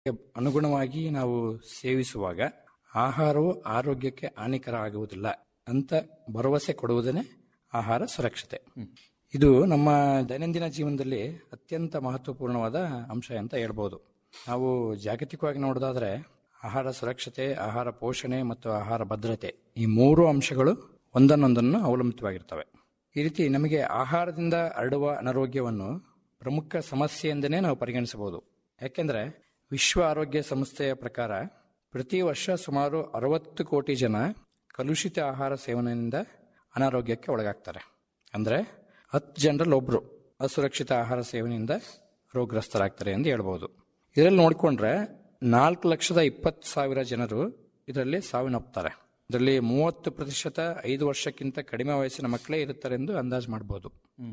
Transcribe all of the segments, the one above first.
ಅನುಗುಣವಾಗಿ ನಾವು ಸೇವಿಸುವಾಗ ಆಹಾರವು ಆರೋಗ್ಯಕ್ಕೆ ಹಾನಿಕರ ಆಗುವುದಿಲ್ಲ ಅಂತ ಭರವಸೆ ಕೊಡುವುದೇ ಆಹಾರ ಸುರಕ್ಷತೆ ಇದು ನಮ್ಮ ದೈನಂದಿನ ಜೀವನದಲ್ಲಿ ಅತ್ಯಂತ ಮಹತ್ವಪೂರ್ಣವಾದ ಅಂಶ ಅಂತ ಹೇಳ್ಬೋದು ನಾವು ಜಾಗತಿಕವಾಗಿ ನೋಡೋದಾದ್ರೆ ಆಹಾರ ಸುರಕ್ಷತೆ ಆಹಾರ ಪೋಷಣೆ ಮತ್ತು ಆಹಾರ ಭದ್ರತೆ ಈ ಮೂರು ಅಂಶಗಳು ಒಂದನ್ನೊಂದನ್ನು ಅವಲಂಬಿತವಾಗಿರ್ತವೆ ಈ ರೀತಿ ನಮಗೆ ಆಹಾರದಿಂದ ಹರಡುವ ಅನಾರೋಗ್ಯವನ್ನು ಪ್ರಮುಖ ಸಮಸ್ಯೆ ಎಂದನೇ ನಾವು ಪರಿಗಣಿಸಬಹುದು ಯಾಕೆಂದ್ರೆ ವಿಶ್ವ ಆರೋಗ್ಯ ಸಂಸ್ಥೆಯ ಪ್ರಕಾರ ಪ್ರತಿ ವರ್ಷ ಸುಮಾರು ಅರವತ್ತು ಕೋಟಿ ಜನ ಕಲುಷಿತ ಆಹಾರ ಸೇವನೆಯಿಂದ ಅನಾರೋಗ್ಯಕ್ಕೆ ಒಳಗಾಗ್ತಾರೆ ಅಂದ್ರೆ ಹತ್ತು ಜನರಲ್ಲಿ ಒಬ್ರು ಅಸುರಕ್ಷಿತ ಆಹಾರ ಸೇವನೆಯಿಂದ ರೋಗಗ್ರಸ್ತರಾಗ್ತಾರೆ ಎಂದು ಹೇಳ್ಬೋದು ಇದರಲ್ಲಿ ನೋಡಿಕೊಂಡ್ರೆ ನಾಲ್ಕು ಲಕ್ಷದ ಇಪ್ಪತ್ತು ಸಾವಿರ ಜನರು ಇದರಲ್ಲಿ ಸಾವಿನಪ್ತಾರೆ ಇದರಲ್ಲಿ ಮೂವತ್ತು ಪ್ರತಿಶತ ಐದು ವರ್ಷಕ್ಕಿಂತ ಕಡಿಮೆ ವಯಸ್ಸಿನ ಮಕ್ಕಳೇ ಇರುತ್ತಾರೆ ಎಂದು ಅಂದಾಜು ಮಾಡಬಹುದು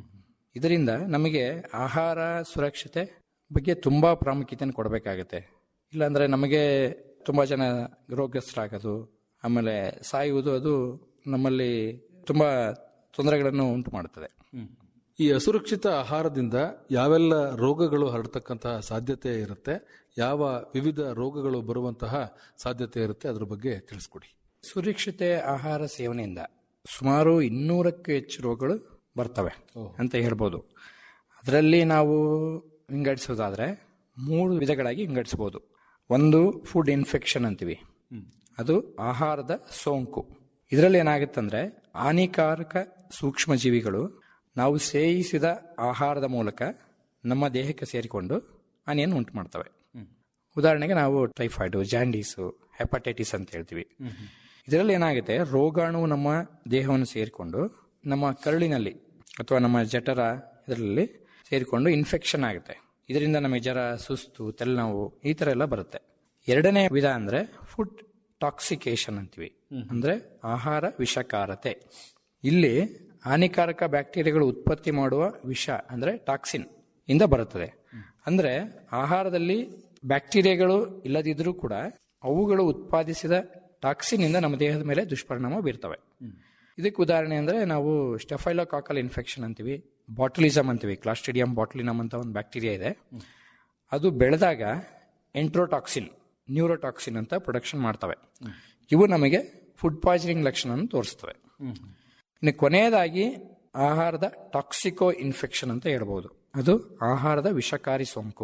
ಇದರಿಂದ ನಮಗೆ ಆಹಾರ ಸುರಕ್ಷತೆ ಬಗ್ಗೆ ತುಂಬಾ ಪ್ರಾಮುಖ್ಯತೆಯನ್ನು ಕೊಡಬೇಕಾಗತ್ತೆ ಇಲ್ಲಾಂದ್ರೆ ನಮಗೆ ತುಂಬಾ ಜನ ರೋಗಗ್ರಸ್ತರಾಗೋದು ಆಮೇಲೆ ಸಾಯುವುದು ಅದು ನಮ್ಮಲ್ಲಿ ತುಂಬಾ ತೊಂದರೆಗಳನ್ನು ಉಂಟು ಮಾಡುತ್ತದೆ ಈ ಅಸುರಕ್ಷಿತ ಆಹಾರದಿಂದ ಯಾವೆಲ್ಲ ರೋಗಗಳು ಹರಡ್ತಕ್ಕಂತಹ ಸಾಧ್ಯತೆ ಇರುತ್ತೆ ಯಾವ ವಿವಿಧ ರೋಗಗಳು ಬರುವಂತಹ ಸಾಧ್ಯತೆ ಇರುತ್ತೆ ಅದ್ರ ಬಗ್ಗೆ ತಿಳಿಸ್ಕೊಡಿ ಸುರಕ್ಷಿತ ಆಹಾರ ಸೇವನೆಯಿಂದ ಸುಮಾರು ಇನ್ನೂರಕ್ಕೂ ಹೆಚ್ಚು ರೋಗಗಳು ಬರ್ತವೆ ಅಂತ ಹೇಳ್ಬೋದು ಅದರಲ್ಲಿ ನಾವು ವಿಂಗಡಿಸೋದಾದ್ರೆ ಮೂರು ವಿಧಗಳಾಗಿ ವಿಂಗಡಿಸಬಹುದು ಒಂದು ಫುಡ್ ಇನ್ಫೆಕ್ಷನ್ ಅಂತೀವಿ ಅದು ಆಹಾರದ ಸೋಂಕು ಇದರಲ್ಲಿ ಏನಾಗುತ್ತಂದ್ರೆ ಹಾನಿಕಾರಕ ಸೂಕ್ಷ್ಮಜೀವಿಗಳು ನಾವು ಸೇವಿಸಿದ ಆಹಾರದ ಮೂಲಕ ನಮ್ಮ ದೇಹಕ್ಕೆ ಸೇರಿಕೊಂಡು ಹಾನಿಯನ್ನು ಉಂಟು ಮಾಡ್ತವೆ ಉದಾಹರಣೆಗೆ ನಾವು ಟೈಫಾಯ್ಡ್ ಜಾಂಡೀಸು ಹೆಪಟೈಟಿಸ್ ಅಂತ ಹೇಳ್ತೀವಿ ಇದರಲ್ಲಿ ಏನಾಗುತ್ತೆ ರೋಗಾಣು ನಮ್ಮ ದೇಹವನ್ನು ಸೇರಿಕೊಂಡು ನಮ್ಮ ಕರುಳಿನಲ್ಲಿ ಅಥವಾ ನಮ್ಮ ಜಠರ ಇದರಲ್ಲಿ ಸೇರಿಕೊಂಡು ಇನ್ಫೆಕ್ಷನ್ ಆಗುತ್ತೆ ಇದರಿಂದ ನಮಗೆ ಜ್ವರ ಸುಸ್ತು ತಲೆನೋವು ಈ ತರ ಎಲ್ಲ ಬರುತ್ತೆ ಎರಡನೇ ವಿಧ ಅಂದ್ರೆ ಫುಡ್ ಟಾಕ್ಸಿಕೇಶನ್ ಅಂತೀವಿ ಅಂದ್ರೆ ಆಹಾರ ವಿಷಕಾರತೆ ಇಲ್ಲಿ ಹಾನಿಕಾರಕ ಬ್ಯಾಕ್ಟೀರಿಯಾಗಳು ಉತ್ಪತ್ತಿ ಮಾಡುವ ವಿಷ ಅಂದ್ರೆ ಟಾಕ್ಸಿನ್ ಇಂದ ಬರುತ್ತದೆ ಅಂದ್ರೆ ಆಹಾರದಲ್ಲಿ ಬ್ಯಾಕ್ಟೀರಿಯಾಗಳು ಇಲ್ಲದಿದ್ರೂ ಕೂಡ ಅವುಗಳು ಉತ್ಪಾದಿಸಿದ ಟಾಕ್ಸಿನ್ ಇಂದ ನಮ್ಮ ದೇಹದ ಮೇಲೆ ದುಷ್ಪರಿಣಾಮ ಬೀರ್ತವೆ ಇದಕ್ಕೆ ಉದಾಹರಣೆ ಅಂದ್ರೆ ನಾವು ಸ್ಟೆಫೈಲೋಕಾಕಲ್ ಇನ್ಫೆಕ್ಷನ್ ಅಂತೀವಿ ಬಾಟುಲಿಸಮ್ ಅಂತೀವಿ ಕ್ಲಾಸ್ಟಿಡಿಯಂ ಬಾಟುಲಿನಮ್ ಅಂತ ಒಂದು ಬ್ಯಾಕ್ಟೀರಿಯಾ ಇದೆ ಅದು ಬೆಳೆದಾಗ ಎಂಟ್ರೋಟಾಕ್ಸಿನ್ ನ್ಯೂರೋಟಾಕ್ಸಿನ್ ಅಂತ ಪ್ರೊಡಕ್ಷನ್ ಮಾಡ್ತವೆ ಇವು ನಮಗೆ ಫುಡ್ ಪಾಯ್ಸನಿಂಗ್ ಲಕ್ಷಣ ತೋರಿಸ್ತವೆ ಇನ್ನು ಕೊನೆಯದಾಗಿ ಆಹಾರದ ಟಾಕ್ಸಿಕೋ ಇನ್ಫೆಕ್ಷನ್ ಅಂತ ಹೇಳ್ಬೋದು ಅದು ಆಹಾರದ ವಿಷಕಾರಿ ಸೋಂಕು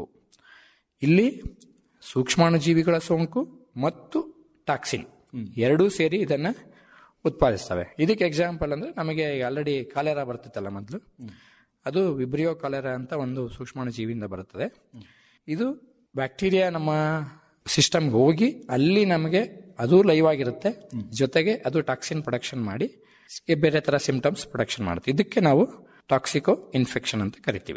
ಇಲ್ಲಿ ಸೂಕ್ಷ್ಮಾಣುಜೀವಿಗಳ ಸೋಂಕು ಮತ್ತು ಟಾಕ್ಸಿನ್ ಎರಡೂ ಸೇರಿ ಇದನ್ನ ಉತ್ಪಾದಿಸ್ತವೆ ಇದಕ್ಕೆ ಎಕ್ಸಾಂಪಲ್ ಅಂದ್ರೆ ನಮಗೆ ಆಲ್ರೆಡಿ ಕಾಲೆರಾ ಬರ್ತಿತ್ತಲ್ಲ ಮೊದಲು ಅದು ವಿಬ್ರಿಯೋ ಕಾಲೆರಾ ಅಂತ ಒಂದು ಸೂಕ್ಷ್ಮಾಣುಜೀವಿಯಿಂದ ಬರುತ್ತದೆ ಇದು ಬ್ಯಾಕ್ಟೀರಿಯಾ ನಮ್ಮ ಸಿಸ್ಟಮ್ಗೆ ಹೋಗಿ ಅಲ್ಲಿ ನಮಗೆ ಅದು ಲೈವ್ ಆಗಿರುತ್ತೆ ಜೊತೆಗೆ ಅದು ಟಾಕ್ಸಿನ್ ಪ್ರೊಡಕ್ಷನ್ ಮಾಡಿ ಬೇರೆ ತರ ಸಿಂಪ್ಟಮ್ಸ್ ಪ್ರೊಡಕ್ಷನ್ ಮಾಡುತ್ತೆ ಇದಕ್ಕೆ ನಾವು ಟಾಕ್ಸಿಕೋ ಇನ್ಫೆಕ್ಷನ್ ಅಂತ ಕರಿತೀವಿ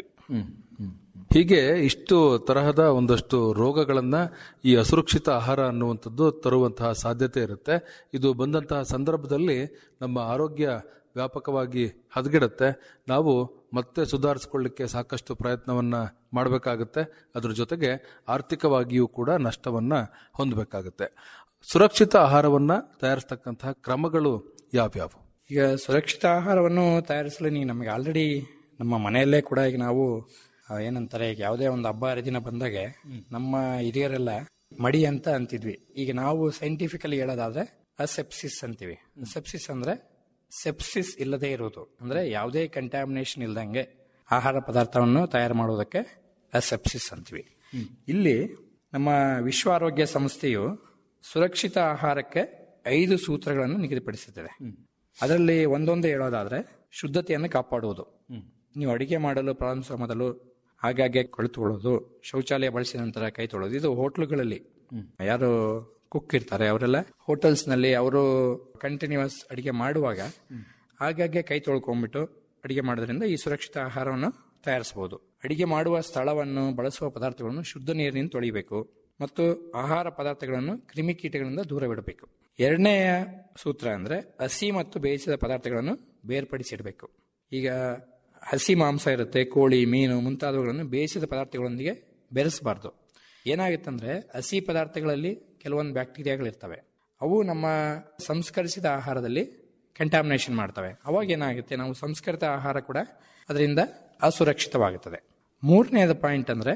ಹೀಗೆ ಇಷ್ಟು ತರಹದ ಒಂದಷ್ಟು ರೋಗಗಳನ್ನ ಈ ಅಸುರಕ್ಷಿತ ಆಹಾರ ಅನ್ನುವಂಥದ್ದು ತರುವಂತಹ ಸಾಧ್ಯತೆ ಇರುತ್ತೆ ಇದು ಬಂದಂತಹ ಸಂದರ್ಭದಲ್ಲಿ ನಮ್ಮ ಆರೋಗ್ಯ ವ್ಯಾಪಕವಾಗಿ ಹದಗೆಡುತ್ತೆ ನಾವು ಮತ್ತೆ ಸುಧಾರಿಸಿಕೊಳ್ಳಿಕ್ಕೆ ಸಾಕಷ್ಟು ಪ್ರಯತ್ನವನ್ನ ಮಾಡಬೇಕಾಗುತ್ತೆ ಅದ್ರ ಜೊತೆಗೆ ಆರ್ಥಿಕವಾಗಿಯೂ ಕೂಡ ನಷ್ಟವನ್ನ ಹೊಂದಬೇಕಾಗುತ್ತೆ ಸುರಕ್ಷಿತ ಆಹಾರವನ್ನ ತಯಾರಿಸ್ತಕ್ಕಂತಹ ಕ್ರಮಗಳು ಯಾವ್ಯಾವು ಈಗ ಸುರಕ್ಷಿತ ಆಹಾರವನ್ನು ತಯಾರಿಸಲು ನೀವು ನಮಗೆ ಆಲ್ರೆಡಿ ನಮ್ಮ ಮನೆಯಲ್ಲೇ ಕೂಡ ಈಗ ನಾವು ಆ, ಏನಂತಾರೆ ಈಗ ಯಾವುದೇ ಒಂದು ಹಬ್ಬ ಹರಿದಿನ ಬಂದಾಗೆ ನಮ್ಮ ಹಿರಿಯರೆಲ್ಲ ಮಡಿ ಅಂತ ಅಂತಿದ್ವಿ ಈಗ ನಾವು ಸೈಂಟಿಫಿಕಲಿ ಹೇಳೋದಾದ್ರೆ ಅಸೆಪ್ಸಿಸ್ ಅಂತೀವಿ ಸೆಪ್ಸಿಸ್ ಅಂದ್ರೆ ಸೆಪ್ಸಿಸ್ ಇಲ್ಲದೆ ಇರುವುದು ಅಂದ್ರೆ ಯಾವುದೇ ಕಂಟ್ಯಾಮಿನೇಷನ್ ಇಲ್ದಂಗೆ ಆಹಾರ ಪದಾರ್ಥವನ್ನು ತಯಾರು ಮಾಡುವುದಕ್ಕೆ ಅಸೆಪ್ಸಿಸ್ ಅಂತೀವಿ ಇಲ್ಲಿ ನಮ್ಮ ವಿಶ್ವ ಆರೋಗ್ಯ ಸಂಸ್ಥೆಯು ಸುರಕ್ಷಿತ ಆಹಾರಕ್ಕೆ ಐದು ಸೂತ್ರಗಳನ್ನು ನಿಗದಿಪಡಿಸುತ್ತದೆ ಅದರಲ್ಲಿ ಒಂದೊಂದು ಹೇಳೋದಾದ್ರೆ ಶುದ್ಧತೆಯನ್ನು ಕಾಪಾಡುವುದು ನೀವು ಅಡಿಗೆ ಮಾಡಲು ಪ್ರಾರಂಭಿಸುವ ಮೊದಲು ಆಗಾಗ್ಗೆ ಕೊಳಿತುಕೊಳ್ಳೋದು ಶೌಚಾಲಯ ಬಳಸಿದ ನಂತರ ಕೈ ತೊಳೋದು ಇದು ಹೋಟ್ಲುಗಳಲ್ಲಿ ಯಾರು ಕುಕ್ ಇರ್ತಾರೆ ಅವರೆಲ್ಲ ಹೋಟೆಲ್ಸ್ ನಲ್ಲಿ ಅವರು ಕಂಟಿನ್ಯೂಸ್ ಅಡಿಗೆ ಮಾಡುವಾಗ ಆಗಾಗ್ಗೆ ಕೈ ತೊಳ್ಕೊಂಡ್ಬಿಟ್ಟು ಅಡಿಗೆ ಮಾಡೋದ್ರಿಂದ ಈ ಸುರಕ್ಷಿತ ಆಹಾರವನ್ನು ತಯಾರಿಸಬಹುದು ಅಡಿಗೆ ಮಾಡುವ ಸ್ಥಳವನ್ನು ಬಳಸುವ ಪದಾರ್ಥಗಳನ್ನು ಶುದ್ಧ ನೀರಿನಿಂದ ತೊಳಿಬೇಕು ಮತ್ತು ಆಹಾರ ಪದಾರ್ಥಗಳನ್ನು ಕ್ರಿಮಿಕೀಟಗಳಿಂದ ದೂರವಿಡಬೇಕು ಎರಡನೆಯ ಸೂತ್ರ ಅಂದ್ರೆ ಹಸಿ ಮತ್ತು ಬೇಯಿಸಿದ ಪದಾರ್ಥಗಳನ್ನು ಬೇರ್ಪಡಿಸಿಡಬೇಕು ಈಗ ಹಸಿ ಮಾಂಸ ಇರುತ್ತೆ ಕೋಳಿ ಮೀನು ಮುಂತಾದವುಗಳನ್ನು ಬೇಯಿಸಿದ ಪದಾರ್ಥಗಳೊಂದಿಗೆ ಬೆರೆಸಬಾರ್ದು ಏನಾಗುತ್ತಂದ್ರೆ ಹಸಿ ಪದಾರ್ಥಗಳಲ್ಲಿ ಕೆಲವೊಂದು ಬ್ಯಾಕ್ಟೀರಿಯಾಗಳಿರ್ತವೆ ಅವು ನಮ್ಮ ಸಂಸ್ಕರಿಸಿದ ಆಹಾರದಲ್ಲಿ ಕಂಟಾಮಿನೇಷನ್ ಮಾಡ್ತವೆ ಅವಾಗ ಏನಾಗುತ್ತೆ ನಾವು ಸಂಸ್ಕರಿತ ಆಹಾರ ಕೂಡ ಅದರಿಂದ ಅಸುರಕ್ಷಿತವಾಗುತ್ತದೆ ಮೂರನೆಯದ ಪಾಯಿಂಟ್ ಅಂದ್ರೆ